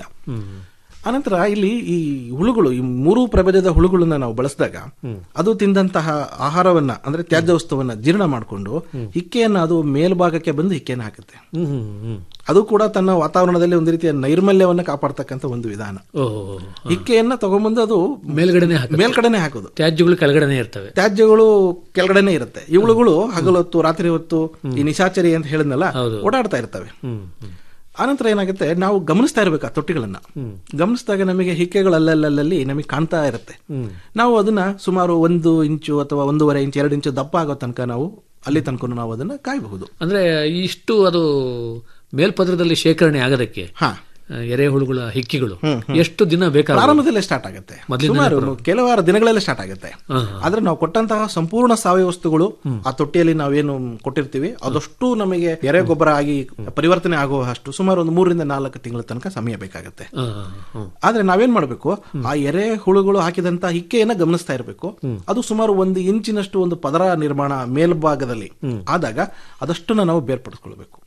ಅನಂತರ ಇಲ್ಲಿ ಈ ಹುಳುಗಳು ಈ ಮೂರು ಪ್ರಭೇದದ ಹುಳುಗಳನ್ನ ನಾವು ಬಳಸಿದಾಗ ಅದು ತಿಂದಂತಹ ಆಹಾರವನ್ನ ಅಂದ್ರೆ ತ್ಯಾಜ್ಯ ವಸ್ತುವನ್ನ ಜೀರ್ಣ ಮಾಡಿಕೊಂಡು ಹಿಕ್ಕೆಯನ್ನ ಅದು ಮೇಲ್ಭಾಗಕ್ಕೆ ಬಂದು ಹಿಕ್ಕೆಯನ್ನು ಹಾಕುತ್ತೆ ಹ್ಮ್ ಹ್ಮ್ ಹ್ಮ್ ಅದು ಕೂಡ ತನ್ನ ವಾತಾವರಣದಲ್ಲಿ ಒಂದು ರೀತಿಯ ನೈರ್ಮಲ್ಯವನ್ನ ಕಾಪಾಡ್ತಕ್ಕಂಥ ಒಂದು ವಿಧಾನ ಓಹೋ ಹಿಕ್ಕೆಯನ್ನ ತಗೊಂಬಂದು ಅದು ಮೇಲ್ಗಡೆನೆ ಹಾಕುತ್ತೆ. ಮೇಲ್ಗಡೆನೆ ಹಾಕೋದು ತ್ಯಾಜ್ಯಗಳು ಕೆಳಗಡೆನೆ ಇರ್ತವೆ ತ್ಯಾಜ್ಯಗಳು ಕೆಳಗಡೆನೆ ಇರುತ್ತೆ ಇವುಗಳು ಹಗಲು ಹೊತ್ತು ರಾತ್ರಿ ಹೊತ್ತು ಈ ನಿಶಾಚರಿ ಅಂತ ಹೇಳಿದ್ನಲ್ಲ ಹೌದು. ಓಡಾಡ್ತಾ ಇರ್ತವೆ ಹ್ಮ್ ಹ್ಮ್. ಆನಂತರ ಏನಾಗುತ್ತೆ ನಾವು ಗಮನಿಸ್ತಾ ಇರಬೇಕು ಆ ತೊಟ್ಟಿಗಳನ್ನ ಗಮನಿಸಿದಾಗ ನಮಗೆ ಹಿಕ್ಕೆಗಳು ಅಲ್ಲಲ್ಲಲ್ಲಿ ನಮಗೆ ಕಾಣ್ತಾ ಇರುತ್ತೆ ನಾವು ಅದನ್ನ ಸುಮಾರು ಒಂದು ಇಂಚು ಅಥವಾ ಒಂದೂವರೆ ಇಂಚು ಎರಡು ಇಂಚು ದಪ್ಪ ಆಗೋ ತನಕ ನಾವು ಅಲ್ಲಿ ತನಕ ನಾವು ಅದನ್ನ ಕಾಯಬಹುದು ಅಂದ್ರೆ ಇಷ್ಟು ಅದು ಮೇಲ್ಪದರದಲ್ಲಿ ಶೇಖರಣೆ ಆಗೋದಕ್ಕೆ ಹಾ ಆ, ಎರೆಹುಳುಗಳ ಹಿಕ್ಕಿಗಳು ಎಷ್ಟು ದಿನ ಬೇಕಾಗ ಪ್ರಾರಂಭದಲ್ಲೇ ಸ್ಟಾರ್ಟ್ ಆಗುತ್ತೆ ಮೊದಲಿಂದಲೇ ಸುಮಾರು ಪ್ರಾರಂಭ. ಕೆಲವಾರು ದಿನಗಳಲ್ಲೇ ಸ್ಟಾರ್ಟ್ ಆಗುತ್ತೆ ಹಾ, ಆದ್ರೆ ನಾವು ಕೊಟ್ಟಂತಹ ಸಂಪೂರ್ಣ ಸಾವಯವ ವಸ್ತುಗಳು ಆ ತೊಟ್ಟಿಯಲ್ಲಿ ನಾವೇನು ಕೊಟ್ಟಿರ್ತೀವಿ ಅದಷ್ಟು ನಮಗೆ ಎರೆ ಗೊಬ್ಬರ ಆಗಿ ಪರಿವರ್ತನೆ ಆಗುವ ಅಷ್ಟು ಸುಮಾರು ಒಂದು ಮೂರರಿಂದ ನಾಲ್ಕು ತಿಂಗಳ ತನಕ ಸಮಯ ಬೇಕಾಗುತ್ತೆ ಆ, ಹ್ಮ್. ಆದ್ರೆ ನಾವೇನ್ ಮಾಡಬೇಕು ಆ ಎರೆ ಹುಳುಗಳು ಹಾಕಿದಂತ ಹಿಕ್ಕೆಯನ್ನ ಗಮನಿಸ್ತಾ ಇರಬೇಕು ಅದು ಸುಮಾರು ಒಂದು ಇಂಚಿನಷ್ಟು ಒಂದು ಪದರ ನಿರ್ಮಾಣ ಮೇಲ್ಭಾಗದಲ್ಲಿ ಆದಾಗ ಅದಷ್ಟನ್ನ ನಾವು ಬೇರ್ಪಡಿಸ್ಕೊಳ್ಬೇಕು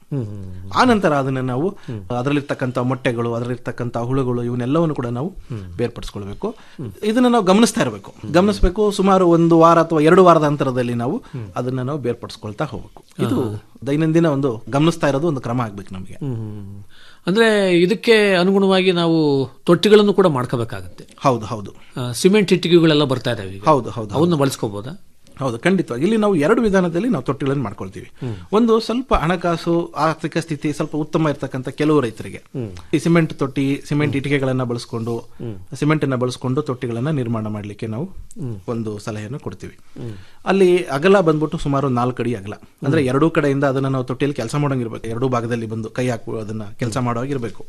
ಆ ನಂತರ ಅದನ್ನ ನಾವು ಅದರಲ್ಲಿರ್ತಕ್ಕಂಥ ಮೊಟ್ಟೆಗಳು ಅದರಲ್ಲಿರ್ತಕ್ಕಂಥ ಹುಳುಗಳು ಇವನ್ನೆಲ್ಲವನ್ನು ಕೂಡ ನಾವು ಬೇರ್ಪಡಿಸ್ಕೊಳ್ಬೇಕು ಇದನ್ನ ನಾವು ಗಮನಿಸ್ತಾ ಇರಬೇಕು ಗಮನಿಸಬೇಕು ಸುಮಾರು ಒಂದು ವಾರ ಅಥವಾ ಎರಡು ವಾರದ ಅಂತರದಲ್ಲಿ ನಾವು ಅದನ್ನ ನಾವು ಬೇರ್ಪಡಿಸ್ಕೊಳ್ತಾ ಹೋಗ್ಬೇಕು ಇದು ದೈನಂದಿನ ಒಂದು ಗಮನಿಸ್ತಾ ಇರೋದು ಒಂದು ಕ್ರಮ ಆಗ್ಬೇಕು ನಮಗೆ ಹ್ಮ್. ಅಂದ್ರೆ ಇದಕ್ಕೆ ಅನುಗುಣವಾಗಿ ನಾವು ತೊಟ್ಟಿಗಳನ್ನು ಕೂಡ ಮಾಡ್ಕೋಬೇಕಾಗತ್ತೆ ಹೌದು ಹೌದು ಆ, ಸಿಮೆಂಟ್ ಇಟ್ಟಿಗೆಗಳೆಲ್ಲ ಬರ್ತಾ ಇದಾವೆ ಈಗ. ಹೌದು ಹೌದು ಅವನ್ನ ಬಳಸ್ಕೋಬಹುದಾ ಹೌದು ಖಂಡಿತವಾಗಿ ಇಲ್ಲಿ ನಾವು ಎರಡು ವಿಧಾನದಲ್ಲಿ ನಾವು ತೊಟ್ಟಿಗಳನ್ನು ಮಾಡ್ಕೊಳ್ತೀವಿ ಒಂದು ಸ್ವಲ್ಪ ಹಣಕಾಸು ಆರ್ಥಿಕ ಸ್ಥಿತಿ ಸ್ವಲ್ಪ ಉತ್ತಮ ಇರ್ತಕ್ಕಂಥ ಕೆಲವು ರೈತರಿಗೆ ಈ ಸಿಮೆಂಟ್ ತೊಟ್ಟಿ ಸಿಮೆಂಟ್ ಇಟಿಕೆಗಳನ್ನ ಬಳಸ್ಕೊಂಡು ಸಿಮೆಂಟ್ ಅನ್ನ ಬಳಸ್ಕೊಂಡು ತೊಟ್ಟಿಗಳನ್ನ ನಿರ್ಮಾಣ ಮಾಡಲಿಕ್ಕೆ ನಾವು ಒಂದು ಸಲಹೆಯನ್ನು ಕೊಡ್ತೀವಿ ಅಲ್ಲಿ ಅಗಲ ಬಂದ್ಬಿಟ್ಟು ಸುಮಾರು ನಾಲ್ಕು ಅಡಿ ಅಗಲ ಅಂದ್ರೆ ಎರಡೂ ಕಡೆಯಿಂದ ಅದನ್ನ ನಾವು ತೊಟ್ಟಿಯಲ್ಲಿ ಕೆಲಸ ಮಾಡೋಂಗಿರ್ಬೇಕು ಎರಡೂ ಭಾಗದಲ್ಲಿ ಬಂದು ಕೈ ಹಾಕುವ ಅದನ್ನ ಕೆಲಸ ಮಾಡುವಾಗಿರ್ಬೇಕು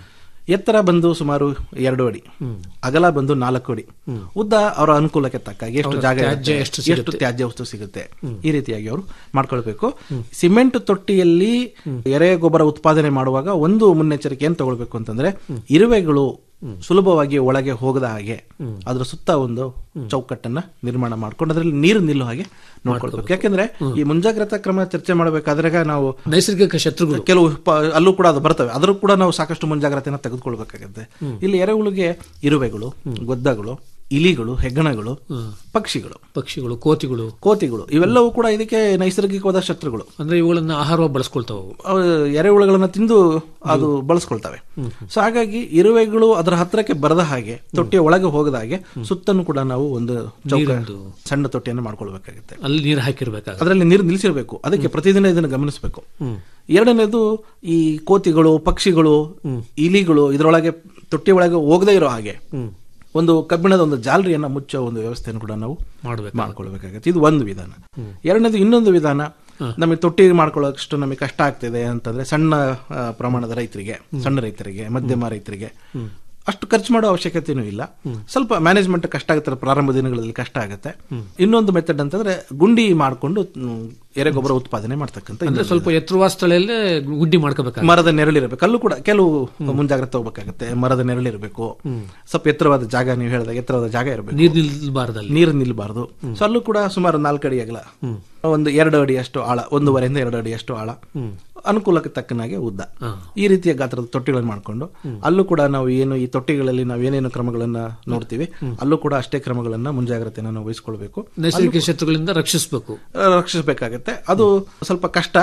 ಎತ್ತರ ಬಂದು ಸುಮಾರು ಎರಡು ಅಡಿ ಅಗಲ ಬಂದು ನಾಲ್ಕು ಅಡಿ ಉದ್ದ ಅವರ ಅನುಕೂಲಕ್ಕೆ ತಕ್ಕಾಗಿ ಎಷ್ಟು ಅವರ ಜಾಗ ತ್ಯಾಜ್ಯ ಇರುತ್ತೆ, ಎಷ್ಟು ಎಷ್ಟು ಸಿಗುತ್ತೆ. ತ್ಯಾಜ್ಯ ವಸ್ತು ಸಿಗುತ್ತೆ ಈ ರೀತಿಯಾಗಿ ಅವರು ಮಾಡ್ಕೊಳ್ಬೇಕು ಸಿಮೆಂಟ್ ತೊಟ್ಟಿಯಲ್ಲಿ ಎರೆ ಗೊಬ್ಬರ ಉತ್ಪಾದನೆ ಮಾಡುವಾಗ ಒಂದು ಮುನ್ನೆಚ್ಚರಿಕೆ ಏನ್ ತಗೊಳ್ಬೇಕು ಅಂತಂದ್ರೆ ಇರುವೆಗಳು ಸುಲಭವಾಗಿ ಒಳಗೆ ಹೋಗದ ಹಾಗೆ ಅದ್ರ ಸುತ್ತ ಒಂದು ಚೌಕಟ್ಟನ್ನ ನಿರ್ಮಾಣ ಮಾಡ್ಕೊಂಡು ಅದರಲ್ಲಿ ನೀರು ನಿಲ್ಲೋ ಹಾಗೆ ನೋಡ್ಕೊಳ್ಬೇಕು ಯಾಕೆಂದ್ರೆ ಈ ಮುಂಜಾಗ್ರತಾ ಕ್ರಮ ಚರ್ಚೆ ಮಾಡಬೇಕಾದ್ರೆ ನಾವು ನೈಸರ್ಗಿಕ ಶತ್ರುಗಳು ಕೆಲವು ಪ- ಅಲ್ಲೂ ಕೂಡ ಅದು ಬರ್ತವೆ ಅದ್ರೂ ಕೂಡ ನಾವು ಸಾಕಷ್ಟು ಮುಂಜಾಗ್ರತೆನ ತೆಗೆದುಕೊಳ್ಬೇಕಾಗುತ್ತೆ ಇಲ್ಲಿ ಎರೆಹುಳುಗೆ ಇರುವೆಗಳು ಗೊದ್ದಗಳು ಇಲಿಗಳು ಹೆಗ್ಗಣಗಳು ಪಕ್ಷಿಗಳು ಪಕ್ಷಿಗಳು ಕೋತಿಗಳು ಕೋತಿಗಳು ಇವೆಲ್ಲವೂ ಕೂಡ ಇದಕ್ಕೆ ನೈಸರ್ಗಿಕವಾದ ಶತ್ರುಗಳು ಅಂದ್ರೆ ಇವುಗಳನ್ನ ಆಹಾರವಾಗಿ ಬಳಸ್ಕೊಳ್ತಾವ ಅವು ಎರೆಹುಳುಗಳನ್ನ ತಿಂದು ಅದು ಬಳಸ್ಕೊಳ್ತವೆ ಸೊ ಹಾಗಾಗಿ ಇರುವೆಗಳು ಅದರ ಹತ್ರಕ್ಕೆ ಬರದ ಹಾಗೆ ತೊಟ್ಟಿಯ ಒಳಗೆ ಹೋಗದ ಹಾಗೆ ಸುತ್ತಲೂ ಕೂಡ ನಾವು ಒಂದು ಚೌಕ ನೀರಿಂದು. ಸಣ್ಣ ತೊಟ್ಟಿಯನ್ನು ಮಾಡ್ಕೊಳ್ಬೇಕಾಗುತ್ತೆ ಅಲ್ಲಿ ನೀರು ಹಾಕಿರ್ಬೇಕಾಗ ಅದರಲ್ಲಿ ನೀರು ನಿಲ್ಲಿಸಿರ್ಬೇಕು ಅದಕ್ಕೆ ಪ್ರತಿದಿನ ಇದನ್ನು ಗಮನಿಸಬೇಕು ಎರಡನೇದು ಈ ಕೋತಿಗಳು ಪಕ್ಷಿಗಳು ಇಲಿಗಳು ಇದರೊಳಗೆ ತೊಟ್ಟಿ ಒಳಗೆ ಹೋಗದೇ ಇರೋ ಹಾಗೆ ಒಂದು ಕಬ್ಬಿಣದ ಒಂದು ಜಾಲರಿಯನ್ನ ಮುಚ್ಚೋ ಒಂದು ವ್ಯವಸ್ಥೆಯನ್ನು ಕೂಡ ನಾವು ಮಾಡ್ಬೇಕು ಮಾಡ್ಕೊಳ್ಬೇಕಾಗತ್ತೆ ಇದು ಒಂದು ವಿಧಾನ ಎರಡನೇದು ಇನ್ನೊಂದು ವಿಧಾನ ನಮಗೆ ತೊಟ್ಟಿ ಮಾಡ್ಕೊಳ್ಳೋಷ್ಟು ನಮಗೆ ಕಷ್ಟ ಆಗ್ತಿದೆ ಅಂತಂದ್ರೆ ಸಣ್ಣ ಆ, ಪ್ರಮಾಣದ ರೈತರಿಗೆ ಸಣ್ಣ ರೈತರಿಗೆ ಮಧ್ಯಮ ರೈತರಿಗೆ ಅಷ್ಟು ಖರ್ಚು ಮಾಡೋ ಅವಶ್ಯಕತೆನೂ ಇಲ್ಲ ಸ್ವಲ್ಪ ಮ್ಯಾನೇಜ್ಮೆಂಟ್ ಕಷ್ಟ ಆಗುತ್ತೆ ಪ್ರಾರಂಭ ದಿನಗಳಲ್ಲಿ ಕಷ್ಟ ಆಗುತ್ತೆ ಇನ್ನೊಂದು ಮೆಥಡ್ ಅಂತಂದ್ರೆ ಗುಂಡಿ ಮಾಡಿಕೊಂಡು ಎರೆಗೊಬ್ಬರ ಉತ್ಪಾದನೆ ಮಾಡ್ತಕ್ಕಂಥ ಅಂದ್ರೆ ಇನ್ನೊಂದು ಸ್ವಲ್ಪ ಎತ್ತರವಾದ ಸ್ಥಳದಲ್ಲೇ ಗುಡ್ಡಿ ಮಾಡ್ಕೋಬೇಕಾಗುತ್ತೆ ಮರದ ನೆರಳಿರಬೇಕು ಅಲ್ಲೂ ಕೂಡ ಕೆಲವು ಮುಂಜಾಗ್ರತೆ ಹೋಗ್ಬೇಕಾಗತ್ತೆ ಮರದ ನೆರಳಿರಬೇಕು ಸ್ವಲ್ಪ ಎತ್ತರವಾದ ಜಾಗ ನೀವು ಹೇಳಿದಾಗ ಎತ್ತರವಾದ ಜಾಗ ಇರಬೇಕು ನೀರ್ ನಿಲ್ಬಾರ್ದಲ್ಲಿ ನೀರು ನಿಲ್ಬಾರ್ದು ಸೊ ಅಲ್ಲೂ ಕೂಡ ಸುಮಾರು ನಾಲ್ಕು ಅಡಿ ಅಗಲ ಒಂದು ಎರಡು ಅಡಿ ಅಷ್ಟು ಆಳ ಒಂದೂವರೆಯಿಂದ ಎರಡು ಅಡಿ ಅಷ್ಟು ಆಳ ಅನುಕೂಲಕ್ಕೆ ತಕ್ಕನಾಗೆ ಉದ್ದ ಈ ರೀತಿಯ ಗಾತ್ರದ ತೊಟ್ಟಿಗಳನ್ನು ಮಾಡಿಕೊಂಡು ಅಲ್ಲೂ ಕೂಡ ನಾವು ಏನು ಈ ತೊಟ್ಟಿಗಳಲ್ಲಿ ನಾವು ಏನೇನು ಕ್ರಮಗಳನ್ನ ನೋಡ್ತೀವಿ ಅಲ್ಲೂ ಕೂಡ ಅಷ್ಟೇ ಕ್ರಮಗಳನ್ನ ಮುಂಜಾಗ್ರತೆಯನ್ನು ನಾವು ವಹಿಸ್ಕೊಳ್ಬೇಕು ನೈಸರ್ಗಿಕ ಶತ್ರುಗಳಿಂದ ರಕ್ಷಿಸಬೇಕು ಆ, ರಕ್ಷಿಸಬೇಕಾಗತ್ತೆ ಅದು ಸ್ವಲ್ಪ ಕಷ್ಟ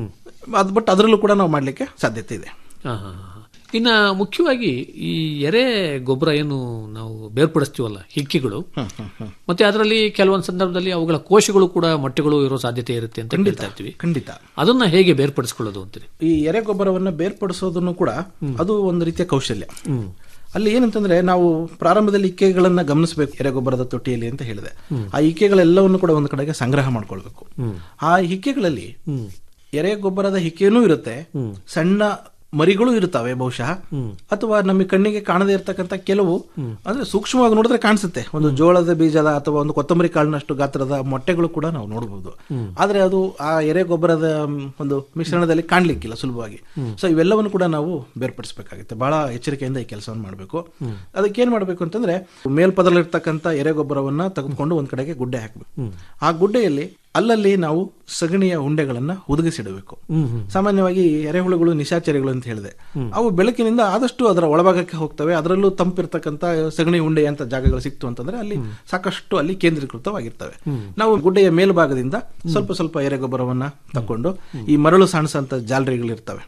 ಅದ್ ಬಟ್ ಅದರಲ್ಲೂ ಕೂಡ ನಾವು ಮಾಡ್ಲಿಕ್ಕೆ ಸಾಧ್ಯತೆ ಇದೆ ಹಾ, ಹಾ, ಹಾ. ಇನ್ನ ಮುಖ್ಯವಾಗಿ ಈ ಎರೆ ಗೊಬ್ಬರ ಏನು ನಾವು ಬೇರ್ಪಡಿಸ್ತೀವಲ್ಲ ಹಿಕ್ಕಿಗಳು ಮತ್ತೆ ಅದರಲ್ಲಿ ಕೆಲವೊಂದು ಸಂದರ್ಭದಲ್ಲಿ ಅವುಗಳ ಕೋಶಗಳು ಕೂಡ ಮೊಟ್ಟೆಗಳು ಇರೋ ಸಾಧ್ಯತೆ ಇರುತ್ತೆ ಅಂತ ಹೇಳ್ತಾ ಇರ್ತೀವಿ ಖಂಡಿತ ಅದನ್ನ ಹೇಗೆ ಬೇರ್ಪಡಿಸ್ಕೊಳ್ಳೋದು ಅಂತೀರಿ ಈ ಎರೆ ಗೊಬ್ಬರವನ್ನ ಬೇರ್ಪಡಿಸೋದನ್ನು ಕೂಡ ಅದು ಒಂದು ರೀತಿಯ ಕೌಶಲ್ಯ ಅಲ್ಲಿ ಏನಂತಂದ್ರೆ ನಾವು ಪ್ರಾರಂಭದಲ್ಲಿ ಇಕ್ಕೆಗಳನ್ನ ಗಮನಿಸಬೇಕು ಎರೆಗೊಬ್ಬರದ ತೊಟ್ಟಿಯಲ್ಲಿ ಅಂತ ಹೇಳಿದೆ ಆ ಇಕ್ಕೆಗಳೆಲ್ಲವನ್ನು ಕೂಡ ಒಂದು ಕಡೆಗೆ ಸಂಗ್ರಹ ಮಾಡ್ಕೊಳ್ಬೇಕು ಆ ಇಕ್ಕೆಗಳಲ್ಲಿ ಎರೆ ಗೊಬ್ಬರದ ಹಿಕ್ಕೆನೂ ಇರುತ್ತೆ ಸಣ್ಣ ಮರಿಗಳು ಇರುತ್ತವೆ ಬಹುಶಃ ಅಥವಾ ನಮಗೆ ಕಣ್ಣಿಗೆ ಕಾಣದೇ ಇರತಕ್ಕಂತ ಕೆಲವು ಅಂದ್ರೆ ಸೂಕ್ಷ್ಮವಾಗಿ ನೋಡಿದ್ರೆ ಕಾಣಿಸುತ್ತೆ ಒಂದು ಜೋಳದ ಬೀಜದ ಅಥವಾ ಒಂದು ಕೊತ್ತಂಬರಿ ಕಾಳಿನಷ್ಟು ಗಾತ್ರದ ಮೊಟ್ಟೆಗಳು ಕೂಡ ನಾವು ನೋಡಬಹುದು ಆದ್ರೆ ಅದು ಆ ಎರೆ ಗೊಬ್ಬರದ ಮ್, ಒಂದು ಮಿಶ್ರಣದಲ್ಲಿ ಕಾಣ್ಲಿಕ್ಕಿಲ್ಲ ಸುಲಭವಾಗಿ ಸೊ ಇವೆಲ್ಲವನ್ನು ಕೂಡ ನಾವು ಬೇರ್ಪಡಿಸಬೇಕಾಗುತ್ತೆ ಬಹಳ ಎಚ್ಚರಿಕೆಯಿಂದ ಈ ಕೆಲಸವನ್ನು ಮಾಡಬೇಕು ಅದಕ್ಕೆ ಏನ್ ಮಾಡಬೇಕು ಅಂತಂದ್ರೆ ಮೇಲ್ಪದರಲ್ಲಿರ್ತಕ್ಕಂಥ ಎರೆ ಗೊಬ್ಬರವನ್ನ ತೆಗೆದುಕೊಂಡು ಒಂದ್ ಕಡೆಗೆ ಗುಡ್ಡೆ ಹಾಕಬೇಕು ಆ ಗುಡ್ಡೆಯಲ್ಲಿ ಅಲ್ಲಲ್ಲಿ ನಾವು ಸಗಣಿಯ ಉಂಡೆಗಳನ್ನ ಹುದುಗಿಸಿಡಬೇಕು ಸಾಮಾನ್ಯವಾಗಿ ಎರೆಹುಳುಗಳು ನಿಶಾಚರಿಗಳು ಅಂತ ಹೇಳಿದೆ ಅವು ಬೆಳಕಿನಿಂದ ಆದಷ್ಟು ಅದರ ಒಳಭಾಗಕ್ಕೆ ಹೋಗ್ತವೆ ಅದರಲ್ಲೂ ತಂಪಿರ್ತಕ್ಕಂಥ ಸಗಣಿ ಉಂಡೆ ಅಂತ ಜಾಗಗಳು ಸಿಕ್ತು ಅಂತಂದ್ರೆ ಅಲ್ಲಿ ಸಾಕಷ್ಟು ಅಲ್ಲಿ ಕೇಂದ್ರೀಕೃತವಾಗಿರ್ತವೆ ನಾವು ಗುಡ್ಡೆಯ ಮೇಲ್ಭಾಗದಿಂದ ಸ್ವಲ್ಪ ಸ್ವಲ್ಪ ಎರೆಗೊಬ್ಬರವನ್ನ ತಕೊಂಡು ಈ ಮರಳು ಸಾಣಿಸಂತ ಜಾಲರಿಗಳಿರ್ತವೆ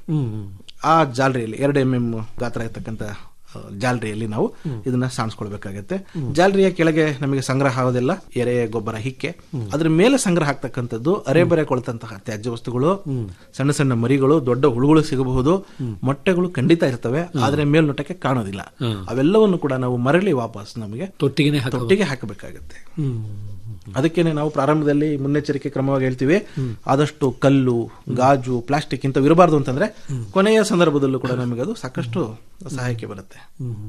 ಆ ಜಾಲರಿಯಲ್ಲಿ ಎರಡು ಎಂ ಎಂ ಗಾತ್ರ ಇರ್ತಕ್ಕಂಥ ಆ, ಜಾಲರಿಯಲ್ಲಿ ನಾವು ಇದನ್ನ ಸಾಣಿಸ್ಕೊಳ್ಬೇಕಾಗತ್ತೆ ಜಾಲರಿಯ ಕೆಳಗೆ ನಮಗೆ ಸಂಗ್ರಹ ಆಗೋದಿಲ್ಲ ಎರೆ ಗೊಬ್ಬರ ಹಿಕ್ಕೆ ಅದ್ರ ಮೇಲೆ ಸಂಗ್ರಹ ಆಗ್ತಕ್ಕಂಥದ್ದು ಅರೆಬರೆ ಕೊಳ್ತಂತಹ ತ್ಯಾಜ್ಯ ವಸ್ತುಗಳು ಸಣ್ಣ ಸಣ್ಣ ಮರಿಗಳು ದೊಡ್ಡ ಹುಳುಗಳು ಸಿಗಬಹುದು ಮೊಟ್ಟೆಗಳು ಖಂಡಿತ ಇರ್ತವೆ ಆದ್ರೆ ಮೇಲ್ನೋಟಕ್ಕೆ ಕಾಣೋದಿಲ್ಲ ಅವೆಲ್ಲವನ್ನು ಕೂಡ ನಾವು ಮರಳಿ ವಾಪಸ್ ನಮಗೆ ತೊಟ್ಟಿಗೆನೆ ಹಾಕಬೇಕು. ತೊಟ್ಟಿಗೆ ಹಾಕಬೇಕಾಗತ್ತೆ ಅದಕ್ಕೇನೆ ನಾವು ಪ್ರಾರಂಭದಲ್ಲಿ ಮುನ್ನೆಚ್ಚರಿಕೆ ಕ್ರಮವಾಗಿ ಹೇಳ್ತೀವಿ ಆದಷ್ಟು ಕಲ್ಲು ಗಾಜು ಪ್ಲಾಸ್ಟಿಕ್ ಇಂಥವು ಇರಬಾರ್ದು ಅಂತಂದ್ರೆ ಕೊನೆಯ ಸಂದರ್ಭದಲ್ಲೂ ಕೂಡ ನಮಗೆ ಅದು ಸಾಕಷ್ಟು ಸಹಾಯಕ್ಕೆ ಬರುತ್ತೆ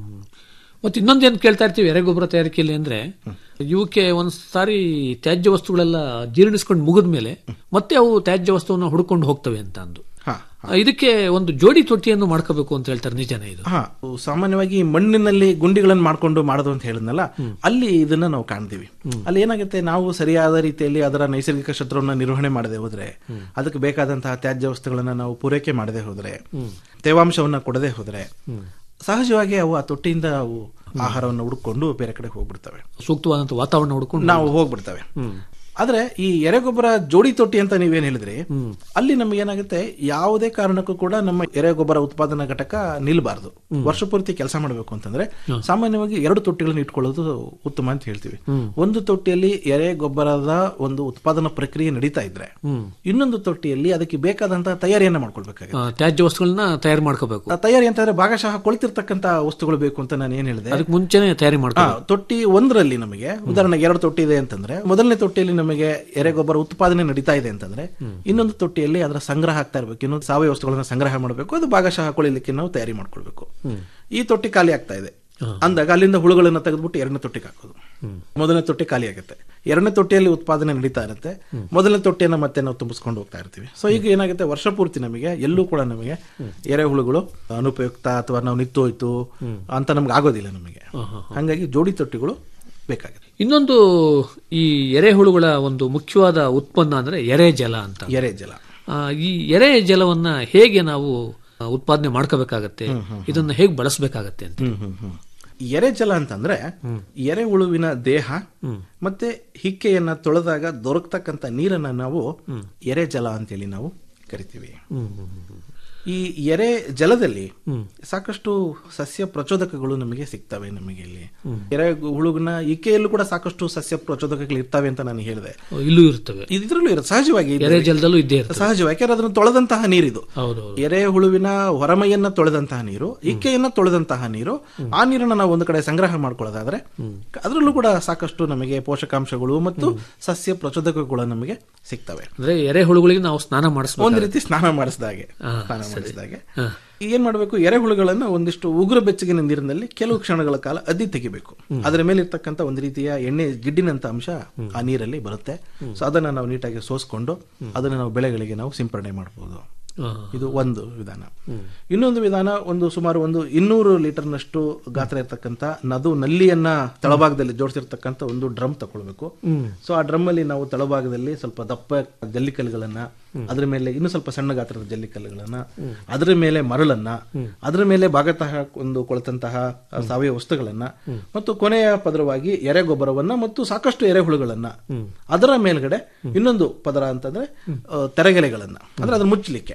ಮತ್ತೆ ಇನ್ನೊಂದೇನು ಕೇಳ್ತಾ ಇರ್ತೀವಿ ಎರೆಗೊಬ್ಬರ ತಯಾರಿಕೆಯಲ್ಲಿ ಅಂದ್ರೆ ಇವಕ್ಕೆ ಒಂದ್ ಸಾರಿ ತ್ಯಾಜ್ಯ ವಸ್ತುಗಳೆಲ್ಲ ಜೀರ್ಣಿಸ್ಕೊಂಡು ಮುಗಿದ ಮೇಲೆ ಮತ್ತೆ ಅವು ತ್ಯಾಜ್ಯ ವಸ್ತುವನ್ನ ಹುಡ್ಕೊಂಡು ಹೋಗ್ತವೆ ಅಂತ ಅಂದು ಇದಕ್ಕೆ ಒಂದು ಜೋಡಿ ತೊಟ್ಟಿಯನ್ನು ಮಾಡ್ಕೋಬೇಕು ಅಂತ ಹೇಳ್ತಾರೆ ನಿಜನೇ ಇದು ಹಾ ಸಾಮಾನ್ಯವಾಗಿ ಮಣ್ಣಿನಲ್ಲಿ ಗುಂಡಿಗಳನ್ನು ಮಾಡ್ಕೊಂಡು ಮಾಡೋದು ಅಂತ ಹೇಳಿದ್ನಲ್ಲ ಅಲ್ಲಿ ಇದನ್ನ ನಾವು ಕಾಣ್ತೀವಿ ಅಲ್ಲಿ ಏನಾಗುತ್ತೆ ನಾವು ಸರಿಯಾದ ರೀತಿಯಲ್ಲಿ ಅದರ ನೈಸರ್ಗಿಕ ಶತ್ರುವನ್ನ ನಿರ್ವಹಣೆ ಮಾಡದೆ ಹೋದ್ರೆ ಅದಕ್ಕೆ ಬೇಕಾದಂತಹ ತ್ಯಾಜ್ಯ ವಸ್ತುಗಳನ್ನ ನಾವು ಪೂರೈಕೆ ಮಾಡದೆ ಹೋದ್ರೆ ತೇವಾಂಶವನ್ನ ಕೊಡದೆ ಹೋದ್ರೆ ಸಹಜವಾಗಿ ಅವು ಆ ತೊಟ್ಟಿಯಿಂದ ಅವು ಆಹಾರವನ್ನು ಹುಡುಕೊಂಡು ಬೇರೆ ಕಡೆ ಹೋಗ್ಬಿಡ್ತವೆ ಸೂಕ್ತವಾದಂತ ವಾತಾವರಣ ಹುಡ್ಕೊಂಡು ನಾವು ಹೋಗ್ಬಿಡ್ತವೆ ಆದ್ರೆ ಈ ಎರೆಗೊಬ್ಬರ ಜೋಡಿ ತೊಟ್ಟಿ ಅಂತ ನೀವೇನ್ ಹೇಳಿದ್ರಿ ಅಲ್ಲಿ ನಮ್ಗೆ ಏನಾಗುತ್ತೆ ಯಾವುದೇ ಕಾರಣಕ್ಕೂ ಕೂಡ ನಮ್ಮ ಎರೆಗೊಬ್ಬರ ಉತ್ಪಾದನಾ ಘಟಕ ನಿಲ್ಬಾರ್ದು ವರ್ಷ ಪೂರ್ತಿ ಕೆಲಸ ಮಾಡಬೇಕು ಅಂತಂದ್ರೆ ಸಾಮಾನ್ಯವಾಗಿ ಎರಡು ತೊಟ್ಟಿಗಳನ್ನು ಇಟ್ಕೊಳ್ಳೋದು ಉತ್ತಮ ಅಂತ ಹೇಳ್ತೀವಿ ಒಂದು ತೊಟ್ಟಿಯಲ್ಲಿ ಎರೆ ಗೊಬ್ಬರದ ಒಂದು ಉತ್ಪಾದನಾ ಪ್ರಕ್ರಿಯೆ ನಡೀತಾ ಇದ್ರೆ ಇನ್ನೊಂದು ತೊಟ್ಟಿಯಲ್ಲಿ ಅದಕ್ಕೆ ಬೇಕಾದಂತಹ ತಯಾರಿಯನ್ನ ಮಾಡ್ಕೊಳ್ಬೇಕಾಗುತ್ತೆ ಆ, ತ್ಯಾಜ್ಯ ವಸ್ತುಗಳನ್ನ ತಯಾರು ಮಾಡ್ಕೋಬೇಕು ಆ ತಯಾರಿ ಅಂತಂದ್ರೆ ಭಾಗಶಃ ಕೊಳ್ತಿರ್ತಕ್ಕಂತ ವಸ್ತುಗಳು ಬೇಕು ಅಂತ ನಾನು ಏನ್ ಹೇಳಿದೆ ಅದಕ್ಕೆ ಮುಂಚೆನೆ ತಯಾರಿ ಹಾ, ಮಾಡ್ಕೋಬೇಕು ತೊಟ್ಟಿ ಒಂದರಲ್ಲಿ ನಮಗೆ ಉದಾಹರಣೆಗೆ ಎರಡು ತೊಟ್ಟಿ ಇದೆ ಅಂತಂದ್ರೆ ಮೊದಲನೇ ತೊಟ್ಟಿಯಲ್ಲಿ ನಮಗೆ ಎರೆಗೊಬ್ಬರ ಉತ್ಪಾದನೆ ನಡೀತಾ ಇದೆ ಅಂತಂದ್ರೆ ಇನ್ನೊಂದು ತೊಟ್ಟಿಯಲ್ಲಿ ಅದರ ಸಂಗ್ರಹ ಆಗ್ತಾ ಇರಬೇಕು ಇನ್ನೊಂದು ಸಾವಯವ ವಸ್ತುಗಳನ್ನ ಸಂಗ್ರಹ ಮಾಡಬೇಕು ಅದು ಭಾಗಶಃ ಕೊಳಿಲಿಕ್ಕೆ ನಾವು ತಯಾರಿ ಮಾಡ್ಕೊಳ್ಬೇಕು ಈ ತೊಟ್ಟಿ ಖಾಲಿ ಆಗ್ತಾ ಇದೆ ಅಂದಾಗ ಅಲ್ಲಿಂದ ಹುಳುಗಳನ್ನ ತೆಗೆದ್ಬಿಟ್ಟು ಎರಡನೇ ತೊಟ್ಟಿಗೆ ಹಾಕೋದು ಮೊದಲನೇ ತೊಟ್ಟಿ ಖಾಲಿ ಆಗುತ್ತೆ ಎರಡನೇ ತೊಟ್ಟಿಯಲ್ಲಿ ಉತ್ಪಾದನೆ ನಡೀತಾ ಇರುತ್ತೆ ಮೊದಲನೇ ತೊಟ್ಟಿಯನ್ನ ಮತ್ತೆ ನಾವು ತುಂಬಿಸ್ಕೊಂಡು ಹೋಗ್ತಾ ಇರ್ತೀವಿ ಸೊ ಈಗ ಏನಾಗುತ್ತೆ ವರ್ಷ ಪೂರ್ತಿ ನಮಗೆ ಎಲ್ಲೂ ಕೂಡ ನಮಗೆ ಎರೆಹುಳುಗಳು ಅನುಪಯುಕ್ತ ಅಥವಾ ನಾವು ನಿತ್ತೋಯ್ತು ಅಂತ ನಮ್ಗೆ ಆಗೋದಿಲ್ಲ ನಮಗೆ ಹಂಗಾಗಿ ಜೋಡಿ ತೊಟ್ಟಿಗಳು ಬೇಕಾಗುತ್ತೆ ಇನ್ನೊಂದು ಈ ಎರೆಹುಳುಗಳ ಒಂದು ಮುಖ್ಯವಾದ ಉತ್ಪನ್ನ ಅಂದ್ರೆ ಎರೆ ಜಲ ಅಂತ ಎರೆ ಜಲ ಆ, ಈ ಎರೆ ಜಲವನ್ನ ಹೇಗೆ ನಾವು ಆ, ಉತ್ಪಾದನೆ ಮಾಡ್ಕೋಬೇಕಾಗತ್ತೆ ಇದನ್ನ ಹೇಗೆ ಬಳಸಬೇಕಾಗತ್ತೆ ಅಂತ ಎರೆ ಜಲ ಅಂತಂದ್ರೆ ಎರೆಹುಳುವಿನ ದೇಹ ಮತ್ತೆ ಹಿಕ್ಕೆಯನ್ನ ತೊಳೆದಾಗ ದೊರಕತಕ್ಕಂತ ನೀರನ್ನ ನಾವು ಎರೆ ಜಲ ಅಂತೇಳಿ ನಾವು ಕರಿತೀವಿ ಈ ಎರೆ ಜಲದಲ್ಲಿ ಸಾಕಷ್ಟು ಸಸ್ಯ ಪ್ರಚೋದಕಗಳು ನಮಗೆ ಸಿಗ್ತವೆ ನಮಗೆ ಇಲ್ಲಿ ಎರೆ ಹುಳುವಿನ ಇಕ್ಕೆಯಲ್ಲೂ ಕೂಡ ಸಾಕಷ್ಟು ಸಸ್ಯ ಪ್ರಚೋದಕಗಳು ಇರ್ತವೆ ಅಂತ ನಾನು ಹೇಳಿದೆ ಇಲ್ಲೂ ಇರ್ತವೆ ಇದ್ರಲ್ಲೂ ಇರುತ್ತೆ ಸಹಜವಾಗಿ ಇದೆ. ಎರೆ ಜಲದಲ್ಲೂ ಇದ್ದೇ ಇರ್ತವೆ ಸಹಜವಾಗಿ ಯಾಕಂದ್ರೆ ಅದನ್ನು ತೊಳೆದಂತಹ ನೀರಿದು ಹೌದು ಎರೆ ಹುಳುವಿನ ಹೊರಮೈಯನ್ನ ತೊಳೆದಂತಹ ನೀರು ಇಕ್ಕೆಯನ್ನ ತೊಳೆದಂತಹ ನೀರು ಆ ನೀರನ್ನ ನಾವು ಒಂದು ಕಡೆ ಸಂಗ್ರಹ ಮಾಡ್ಕೊಳ್ಳೋದಾದ್ರೆ ಅದರಲ್ಲೂ ಕೂಡ ಸಾಕಷ್ಟು ನಮಗೆ ಪೋಷಕಾಂಶಗಳು ಮತ್ತು ಸಸ್ಯ ಪ್ರಚೋದಕಗಳು ನಮಗೆ ಸಿಗ್ತವೆ ಅಂದ್ರೆ ಎರೆಹುಳುಗಳಿಗೆ ನಾವು ಸ್ನಾನ ಮಾಡಿಸ್ಬೇಕು ಒಂದು ರೀತಿ ಸ್ನಾನ ಮಾಡಿಸಿದ ಹಾಗೆ ಸ್ನಾನ ಮಾಡಿಸಿದಾಗೆ ಹಾ. ಏನ್ ಮಾಡಬೇಕು ಎರೆಹುಳುಗಳನ್ನ ಒಂದಿಷ್ಟು ಉಗುರ ಬೆಚ್ಚಗಿನ ನೀರಿನಲ್ಲಿ ಕೆಲವು ಕ್ಷಣಗಳ ಕಾಲ ಅದ್ದಿ ತೆಗಿಬೇಕು ಅದರ ಮೇಲೆ ಇರ್ತಕ್ಕಂಥ ಒಂದು ರೀತಿಯ ಎಣ್ಣೆ ಗಿಡ್ಡಿನಂತ ಅಂಶ ಆ ನೀರಲ್ಲಿ ಬರುತ್ತೆ ಸೊ ಅದನ್ನ ನಾವು ನೀಟಾಗಿ ಸೋಸ್ಕೊಂಡು ಅದನ್ನ ನಾವು ಬೆಳೆಗಳಿಗೆ ನಾವು ಸಿಂಪರಣೆ ಮಾಡಬಹುದು ಇದು ಒಂದು ವಿಧಾನ ಇನ್ನೊಂದು ವಿಧಾನ ಒಂದು ಸುಮಾರು ಒಂದು ಇನ್ನೂರು ಲೀಟರ್ನಷ್ಟು ಗಾತ್ರ ಇರ್ತಕ್ಕಂಥ ನದು ನಲ್ಲಿಯನ್ನ ತಳಭಾಗದಲ್ಲಿ ಜೋಡಿಸಿರ್ತಕ್ಕಂಥ ಒಂದು ಡ್ರಮ್ ತಗೊಳ್ಬೇಕು ಸೊ ಆ ಡ್ರಮ್ ಅಲ್ಲಿ ನಾವು ತಳಭಾಗದಲ್ಲಿ ಸ್ವಲ್ಪ ದಪ್ಪ ಜಲ್ಲಿಕಲ್ಲುಗಳನ್ನ ಅದ್ರ ಮೇಲೆ ಇನ್ನು ಸ್ವಲ್ಪ ಸಣ್ಣ ಗಾತ್ರದ ಜಲ್ಲಿಕಲ್ಲುಗಳನ್ನ ಅದರ ಮೇಲೆ ಮರಳನ್ನ ಅದರ ಮೇಲೆ ಭಾಗತಃ ಒಂದು ಕೊಳತಂತಹ ಸಾವಯವ ವಸ್ತುಗಳನ್ನ ಮತ್ತು ಕೊನೆಯ ಪದರವಾಗಿ ಎರೆಗೊಬ್ಬರವನ್ನ ಮತ್ತು ಸಾಕಷ್ಟು ಎರೆಹುಳುಗಳನ್ನ ಅದರ ಮೇಲ್ಗಡೆ ಇನ್ನೊಂದು ಪದರ ಅಂತಂದ್ರೆ ಆ, ತೆರೆಗೆಲೆಗಳನ್ನ ಅಂದ್ರೆ ಅದನ್ನ ಮುಚ್ಚಲಿಕ್ಕೆ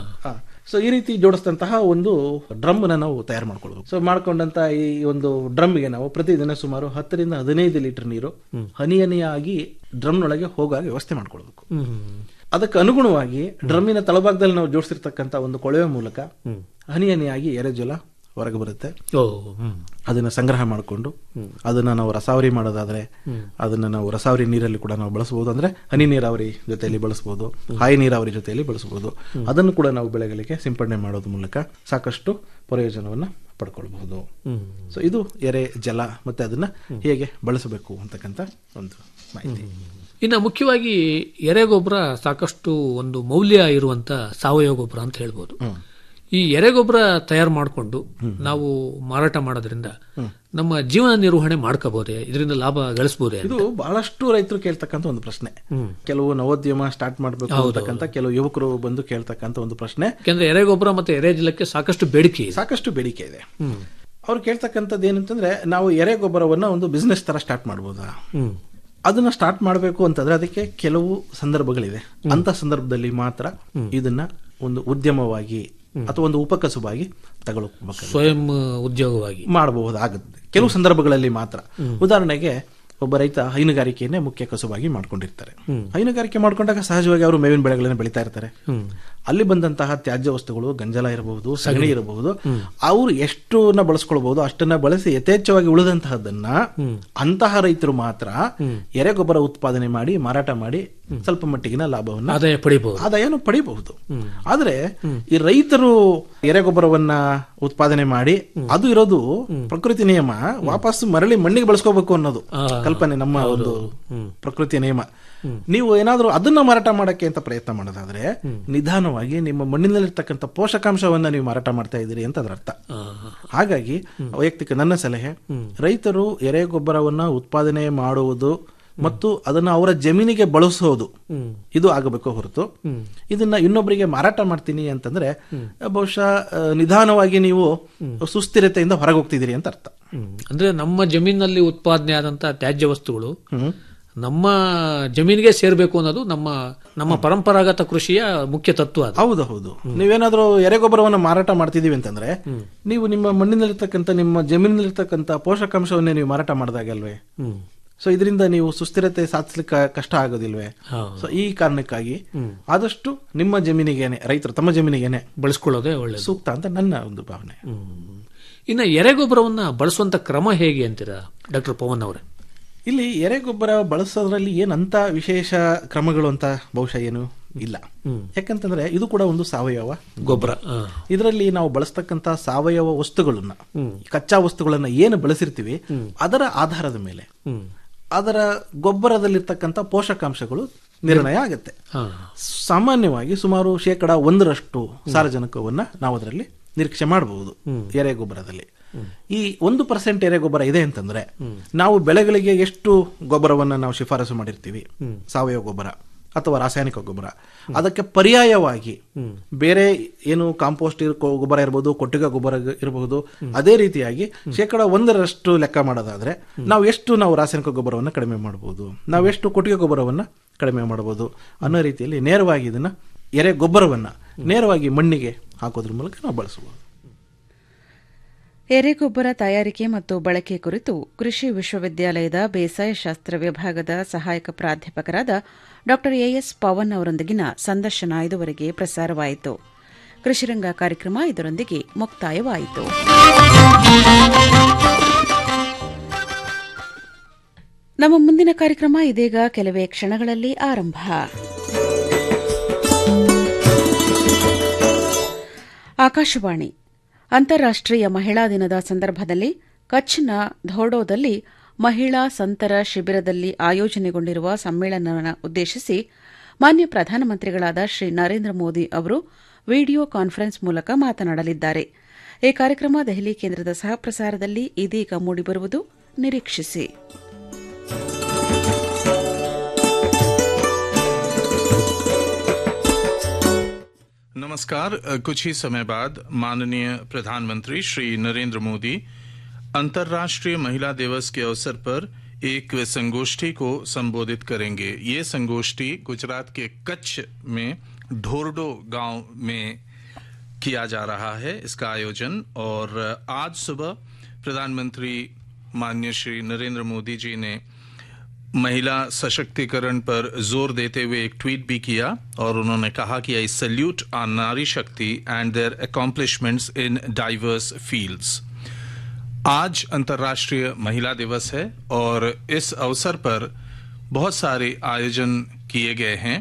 ಸೊ ಈ ರೀತಿ ಜೋಡಿಸಿದಂತಹ ಒಂದು ಡ್ರಮ್ ನಾವು ತಯಾರು ಮಾಡ್ಕೊಳ್ಬೇಕು ಸೊ ಮಾಡ್ಕೊಂಡಂತ ಈ ಒಂದು ಡ್ರಮ್ಗೆ ನಾವು ಪ್ರತಿದಿನ ಸುಮಾರು ಹತ್ತರಿಂದ ಹದಿನೈದು ಲೀಟರ್ ನೀರು ಹನಿ ಹನಿಯಾಗಿ ಡ್ರಮ್ನೊಳಗೆ ಹೋಗಾಗ ವ್ಯವಸ್ಥೆ ಮಾಡ್ಕೊಳ್ಬೇಕು ಅದಕ್ಕೆ ಅನುಗುಣವಾಗಿ ಡ್ರಮ್ಮಿನ ತಳಭಾಗದಲ್ಲಿ ನಾವು ಜೋಡಿಸಿರ್ತಕ್ಕಂಥ ಒಂದು ಕೊಳವೆ ಮೂಲಕ ಹನಿ ಹನಿಯಾಗಿ ಎರೆಜಲ ಹೊರಗೆ ಬರುತ್ತೆ ಓ ಹ್ಮ್ ಅದನ್ನ ಸಂಗ್ರಹ ಮಾಡಿಕೊಂಡು ಅದನ್ನ ನಾವು ರಸಾವರಿ ಮಾಡೋದಾದ್ರೆ ಅದನ್ನ ನಾವು ರಸಾವರಿ ನೀರಲ್ಲಿ ಕೂಡ ನಾವು ಬಳಸಬಹುದು ಅಂದ್ರೆ ಹನಿ ನೀರಾವರಿ ಜೊತೆಯಲ್ಲಿ ಬಳಸಬಹುದು ಹಾಯಿ ನೀರಾವರಿ ಜೊತೆಯಲ್ಲಿ ಬಳಸಬಹುದು ಅದನ್ನು ಕೂಡ ನಾವು ಬೆಳೆಗಳಿಗೆ ಸಿಂಪಡಣೆ ಮಾಡೋದ್ರ ಮೂಲಕ ಸಾಕಷ್ಟು ಪ್ರಯೋಜನವನ್ನ ಪಡ್ಕೊಳ್ಬಹುದು ಸೊ ಇದು ಎರೆ ಜಲ ಮತ್ತೆ ಅದನ್ನ ಹೇಗೆ ಬಳಸಬೇಕು ಅಂತಕ್ಕಂಥ ಒಂದು ಮಾಹಿತಿ ಇನ್ನು ಮುಖ್ಯವಾಗಿ ಎರೆಗೊಬ್ಬರ ಸಾಕಷ್ಟು ಒಂದು ಮೌಲ್ಯ ಇರುವಂತ ಸಾವಯವ ಗೊಬ್ಬರ ಅಂತ ಹೇಳ್ಬೋದು ಈ ಎರೆಗೊಬ್ಬರ ತಯಾರು ಮಾಡಿಕೊಂಡು ನಾವು ಮಾರಾಟ ಮಾಡೋದ್ರಿಂದ ನಮ್ಮ ಜೀವನ ನಿರ್ವಹಣೆ ಮಾಡ್ಕೋಬಹುದೇ ಇದರಿಂದ ಲಾಭ ಗಳಿಸಬಹುದೇ ಇದು ಬಹಳಷ್ಟು ರೈತರು ಕೇಳ್ತಕ್ಕಂಥ ಒಂದು ಪ್ರಶ್ನೆ ಕೆಲವು ನವೋದ್ಯಮ ಸ್ಟಾರ್ಟ್ ಮಾಡಬೇಕು ಅಂತಕ್ಕಂಥ ಕೆಲವು ಯುವಕರು ಬಂದು ಕೇಳ್ತಕ್ಕಂಥ ಒಂದು ಪ್ರಶ್ನೆ ಯಾಕಂದ್ರೆ ಎರೆಗೊಬ್ಬರ ಮತ್ತೆ ಎರೆಜಲಕ್ಕೆ ಸಾಕಷ್ಟು ಬೇಡಿಕೆ ಇದೆ ಸಾಕಷ್ಟು ಬೇಡಿಕೆ ಇದೆ ಅವ್ರು ಕೇಳ್ತಕ್ಕಂಥದ್ದು ಏನಂತಂದ್ರೆ ನಾವು ಎರೆ ಗೊಬ್ಬರವನ್ನ ಒಂದು ಬಿಸ್ನೆಸ್ ತರ ಸ್ಟಾರ್ಟ್ ಮಾಡ್ಬೋದಾ ಅದನ್ನ ಸ್ಟಾರ್ಟ್ ಮಾಡಬೇಕು ಅಂತಂದ್ರೆ ಅದಕ್ಕೆ ಕೆಲವು ಸಂದರ್ಭಗಳಿದೆ ಅಂತ ಸಂದರ್ಭದಲ್ಲಿ ಮಾತ್ರ ಇದನ್ನ ಒಂದು ಉದ್ಯಮವಾಗಿ ಅಥವಾ ಒಂದು ಉಪಕಸುಬಾಗಿ ತಗೊಳ್ಬೇಕು ಸ್ವಯಂ ಉದ್ಯೋಗವಾಗಿ ಮಾಡಬಹುದಾಗುತ್ತೆ ಕೆಲವು ಸಂದರ್ಭಗಳಲ್ಲಿ ಮಾತ್ರ ಉದಾಹರಣೆಗೆ ಒಬ್ಬ ರೈತ ಹೈನುಗಾರಿಕೆಯನ್ನೇ ಮುಖ್ಯ ಕಸುಬಾಗಿ ಮಾಡ್ಕೊಂಡಿರ್ತಾರೆ ಹೈನುಗಾರಿಕೆ ಮಾಡ್ಕೊಂಡಾಗ ಸಹಜವಾಗಿ ಅವರು ಮೇವಿನ ಬೆಳೆಗಳನ್ನು ಬೆಳೀತಾ ಇರ್ತಾರೆ ಅಲ್ಲಿ ಬಂದಂತಹ ತ್ಯಾಜ್ಯ ವಸ್ತುಗಳು ಗಂಜಲ ಇರಬಹುದು ಸಗಣಿ ಇರಬಹುದು ಅವರು ಎಷ್ಟನ್ನ ಬಳಸ್ಕೊಳ್ಬಹುದು ಅಷ್ಟನ್ನ ಬಳಸಿ ಯಥೇಚ್ಛವಾಗಿ ಉಳಿದಂತಹದನ್ನ ಅಂತಹ ರೈತರು ಮಾತ್ರ ಎರೆಗೊಬ್ಬರ ಉತ್ಪಾದನೆ ಮಾಡಿ ಮಾರಾಟ ಮಾಡಿ ಸ್ವಲ್ಪ ಮಟ್ಟಿಗಿನ ಲಾಭವನ್ನ ಆದಾಯ ಪಡಿಬಹುದು ಆದಾಯನು ಪಡಿಬಹುದು ಆದ್ರೆ ಈ ರೈತರು ಎರೆಗೊಬ್ಬರವನ್ನ ಉತ್ಪಾದನೆ ಮಾಡಿ ಅದು ಇರೋದು ಪ್ರಕೃತಿ ನಿಯಮ ವಾಪಸ್ ಮರಳಿ ಮಣ್ಣಿಗೆ ಬಳಸ್ಕೋಬೇಕು ಅನ್ನೋದು ಕಲ್ಪನೆ ನಮ್ಮ ಒಂದು ಪ್ರಕೃತಿಯ ನಿಯಮ ನೀವು ಏನಾದ್ರೂ ಅದನ್ನ ಮಾರಾಟ ಮಾಡಕ್ಕೆ ಅಂತ ಪ್ರಯತ್ನ ಮಾಡೋದಾದ್ರೆ ನಿಧಾನವಾಗಿ ನಿಮ್ಮ ಮಣ್ಣಿನಲ್ಲಿರ್ತಕ್ಕಂಥ ಪೋಷಕಾಂಶವನ್ನ ನೀವು ಮಾರಾಟ ಮಾಡ್ತಾ ಇದ್ದೀರಿ ಅಂತ ಅದರ ಅರ್ಥ ಹಾಗಾಗಿ ವೈಯಕ್ತಿಕ ನನ್ನ ಸಲಹೆ ರೈತರು ಎರೆಗೊಬ್ಬರವನ್ನ ಉತ್ಪಾದನೆ ಮಾಡುವುದು ಮತ್ತು ಅದನ್ನ ಅವರ ಜಮೀನಿಗೆ ಬಳಸೋದು ಇದು ಆಗಬೇಕು ಹೊರತು ಇದನ್ನ ಇನ್ನೊಬ್ಬರಿಗೆ ಮಾರಾಟ ಮಾಡ್ತೀನಿ ಅಂತಂದ್ರೆ ಬಹುಶಃ ಆ, ನಿಧಾನವಾಗಿ ನೀವು ಸುಸ್ಥಿರತೆಯಿಂದ ಹೊರಗೆ ಹೋಗ್ತಿದ್ದೀರಿ ಅಂತ ಅರ್ಥ ಅಂದ್ರೆ ನಮ್ಮ ಜಮೀನಿನಲ್ಲಿ ಉತ್ಪಾದನೆ ಆದಂತ ತ್ಯಾಜ್ಯ ವಸ್ತುಗಳು ನಮ್ಮ ಜಮೀನಿಗೆ ಸೇರ್ಬೇಕು ಅನ್ನೋದು ನಮ್ಮ ನಮ್ಮ ಪರಂಪರಾಗತ ಕೃಷಿಯ ಮುಖ್ಯ ತತ್ವ ಅದು ಹೌದು ಹೌದು ನೀವೇನಾದ್ರೂ ಎರೆಗೊಬ್ಬರವನ್ನ ಮಾರಾಟ ಮಾಡ್ತಿದೀವಿ ಅಂತಂದ್ರೆ ನೀವು ನಿಮ್ಮ ಮಣ್ಣಿನಲ್ಲಿರ್ತಕ್ಕಂಥ ನಿಮ್ಮ ಜಮೀನಿನಲ್ಲಿರ್ತಕ್ಕಂಥ ಪೋಷಕಾಂಶವನ್ನೇ ನೀವು ಮಾರಾಟ ಮಾಡಿದಾಗಲ್ವೇ ಸೊ ಇದರಿಂದ ನೀವು ಸುಸ್ಥಿರತೆ ಸಾಧಿಸ್ಲಿಕ್ಕೆ ಕಷ್ಟ ಆಗೋದಿಲ್ವೇ ಸೊ ಈ ಕಾರಣಕ್ಕಾಗಿ ಆದಷ್ಟು ನಿಮ್ಮ ಜಮೀನಿಗೇನೆ ರೈತರು ತಮ್ಮ ಜಮೀನಿಗೇನೆ ಬಳಸ್ಕೊಳ್ಳೋದೇ ಒಳ್ಳೆಯದು ಸೂಕ್ತ ಅಂತ ನನ್ನ ಒಂದು ಭಾವನೆ ಇನ್ನ ಎರೆಗೊಬ್ಬರವನ್ನ ಬಳಸುವಂತ ಕ್ರಮ ಹೇಗೆ ಅಂತೀರಾ ಡಾಕ್ಟರ್ ಪವನ್ ಅವರೇ ಇಲ್ಲಿ ಎರೆಗೊಬ್ಬರ ಬಳಸೋದ್ರಲ್ಲಿ ಏನಂತ ವಿಶೇಷ ಕ್ರಮಗಳು ಅಂತ ಬಹುಶಃ ಏನು ಇಲ್ಲ ಯಾಕಂತಂದ್ರೆ ಇದು ಕೂಡ ಒಂದು ಸಾವಯವ ಗೊಬ್ಬರ ಇದರಲ್ಲಿ ನಾವು ಬಳಸ್ತಕ್ಕಂತ ಸಾವಯವ ವಸ್ತುಗಳನ್ನ ಕಚ್ಚಾ ವಸ್ತುಗಳನ್ನ ಏನು ಬಳಸಿರ್ತೀವಿ ಅದರ ಆಧಾರದ ಮೇಲೆ ಅದರ ಗೊಬ್ಬರದಲ್ಲಿರ್ತಕ್ಕಂಥ ಪೋಷಕಾಂಶಗಳು ನಿರ್ಣಯ ಆಗುತ್ತೆ ಸಾಮಾನ್ಯವಾಗಿ ಸುಮಾರು ಶೇಕಡ ಒಂದರಷ್ಟು ಸಾರಜನಕವನ್ನ ನಾವು ಅದರಲ್ಲಿ ನಿರೀಕ್ಷೆ ಮಾಡಬಹುದು ಎರೆ ಗೊಬ್ಬರದಲ್ಲಿ ಈ ಒಂದು ಪರ್ಸೆಂಟ್ ಎರೆ ಗೊಬ್ಬರ ಇದೆ ಅಂತಂದ್ರೆ ನಾವು ಬೆಳೆಗಳಿಗೆ ಎಷ್ಟು ಗೊಬ್ಬರವನ್ನ ನಾವು ಶಿಫಾರಸು ಮಾಡಿರ್ತೀವಿ ಸಾವಯವ ಗೊಬ್ಬರ ಅಥವಾ ರಾಸಾಯನಿಕ ಗೊಬ್ಬರ ಅದಕ್ಕೆ ಪರ್ಯಾಯವಾಗಿ ಬೇರೆ ಏನು ಕಾಂಪೋಸ್ಟ್ ಇರ್- ಕೊ- ಗೊಬ್ಬರ ಇರಬಹುದು ಕೊಟ್ಟಿಗೆ ಗೊಬ್ಬರ ಇರಬಹುದು ಅದೇ ರೀತಿಯಾಗಿ ಶೇಕಡ ಒಂದರಷ್ಟು ಲೆಕ್ಕ ಮಾಡೋದಾದ್ರೆ ನಾವು ಎಷ್ಟು ನಾವು ರಾಸಾಯನಿಕ ಗೊಬ್ಬರವನ್ನ ಕಡಿಮೆ ಮಾಡಬಹುದು ನಾವು ಎಷ್ಟು ಕೊಟ್ಟಿಗೆ ಗೊಬ್ಬರವನ್ನ ಕಡಿಮೆ ಮಾಡಬಹುದು ಅನ್ನೋ ರೀತಿಯಲ್ಲಿ ನೇರವಾಗಿ ಇದನ್ನ ಎರೆ ಗೊಬ್ಬರವನ್ನ ನೇರವಾಗಿ ಮಣ್ಣಿಗೆ ಹಾಕೋದ್ರ ಮೂಲಕ ನಾವು ಬಳಸಬಹುದು ಎರೆಗೊಬ್ಬರ ತಯಾರಿಕೆ ಮತ್ತು ಬಳಕೆ ಕುರಿತು ಕೃಷಿ ವಿಶ್ವವಿದ್ಯಾಲಯದ ಬೇಸಾಯ ಶಾಸ್ತ್ರ ವಿಭಾಗದ ಸಹಾಯಕ ಪ್ರಾಧ್ಯಾಪಕರಾದ ಡಾ ಎಎಸ್ ಪವನ್ ಅವರೊಂದಿಗಿನ ಸಂದರ್ಶನ ಇದುವರೆಗೆ ಪ್ರಸಾರವಾಯಿತು ಕೃಷಿರಂಗ ಕಾರ್ಯಕ್ರಮ ಇದರೊಂದಿಗೆ ಮುಕ್ತಾಯವಾಯಿತು ನಮ್ಮ ಮುಂದಿನ ಕಾರ್ಯಕ್ರಮ ಇದೀಗ ಕೆಲವೇ ಕ್ಷಣಗಳಲ್ಲಿ ಆರಂಭ ಆಕಾಶವಾಣಿ ಅಂತಾರಾಷ್ಟ್ರೀಯ ಮಹಿಳಾ ದಿನದ ಸಂದರ್ಭದಲ್ಲಿ ಕಚ್ನ ಧೋಡೋದಲ್ಲಿ ಮಹಿಳಾ ಸಂತರ ಶಿಬಿರದಲ್ಲಿ ಆಯೋಜನೆಗೊಂಡಿರುವ ಸಮ್ಮೇಳನ ಉದ್ದೇಶಿಸಿ ಮಾನ್ಯ ಪ್ರಧಾನಮಂತ್ರಿಗಳಾದ ಶ್ರೀ ನರೇಂದ್ರ ಮೋದಿ ಅವರು ವಿಡಿಯೋ ಕಾನ್ಫರೆನ್ಸ್ ಮೂಲಕ ಮಾತನಾಡಲಿದ್ದಾರೆ ಈ ಕಾರ್ಯಕ್ರಮ ದೆಹಲಿ ಕೇಂದ್ರದ ಸಹಪ್ರಸಾರದಲ್ಲಿ ಇದೀಗ ಮೂಡಿಬರುವುದು ನಿರೀಕ್ಷಿಸಿ नमस्कार अ, कुछ ही समय बाद माननीय प्रधानमंत्री श्री नरेंद्र मोदी अंतर्राष्ट्रीय महिला दिवस के अवसर पर एक संगोष्ठी को संबोधित करेंगे ये संगोष्ठी गुजरात के कच्छ में ढोरडो गांव में किया जा रहा है इसका आयोजन और आज सुबह प्रधानमंत्री माननीय श्री नरेंद्र मोदी जी ने महिला सशक्तिकरण पर जोर देते हुए एक ट्वीट भी किया और उन्होंने कहा कि I salute our Nari Shakti and their accomplishments in diverse fields आज अंतर्राष्ट्रीय महिला दिवस है और इस अवसर पर बहुत सारे आयोजन किए गए हैं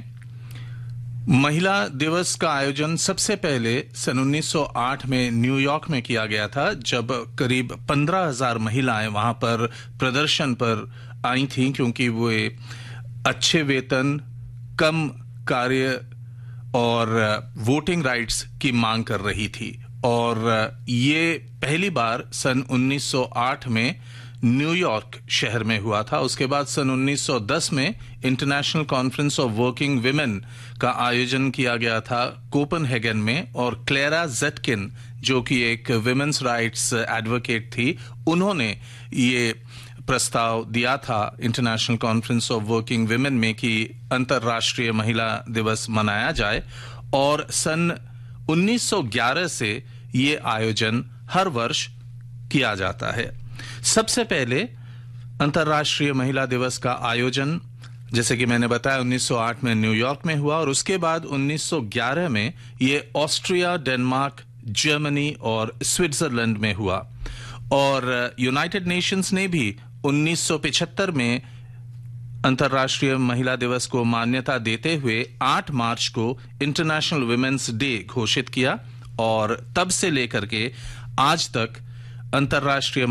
महिला दिवस का आयोजन सबसे पहले सन 1908 में न्यूयॉर्क में किया गया था जब करीब 15,000 महिलाएं वहां पर प्रदर्शन पर आई थीं क्योंकि वे अच्छे वेतन कम कार्य और वोटिंग राइट्स की मांग कर रही थी और ये पहली बार सन 1908 में न्यूयॉर्क शहर में हुआ था उसके बाद सन 1910 में international conference of working women का आयोजन किया गया था कोपनहेगन में और क्लेरा जेटकिन जो कि एक विमेन्स राइट्स एडवोकेट थी उन्होंने ये प्रस्ताव दिया था international conference of working women में कि अंतर्राष्ट्रीय महिला दिवस मनाया जाए और सन 1911 से ये आयोजन हर वर्ष किया जाता है सबसे पहले अंतर्राष्ट्रीय महिला दिवस का आयोजन जैसे कि मैंने बताया 1908 में न्यूयॉर्क में हुआ और उसके बाद 1911 में ये ऑस्ट्रिया डेनमार्क जर्मनी और स्विट्जरलैंड में हुआ और यूनाइटेड नेशंस ने भी 1975 में अंतर्राष्ट्रीय महिला दिवस को मान्यता देते हुए 8 मार्च को इंटरनेशनल वुमेन्स डे घोषित किया और तब से लेकर के आज तक अंतर्राष्ट्रीय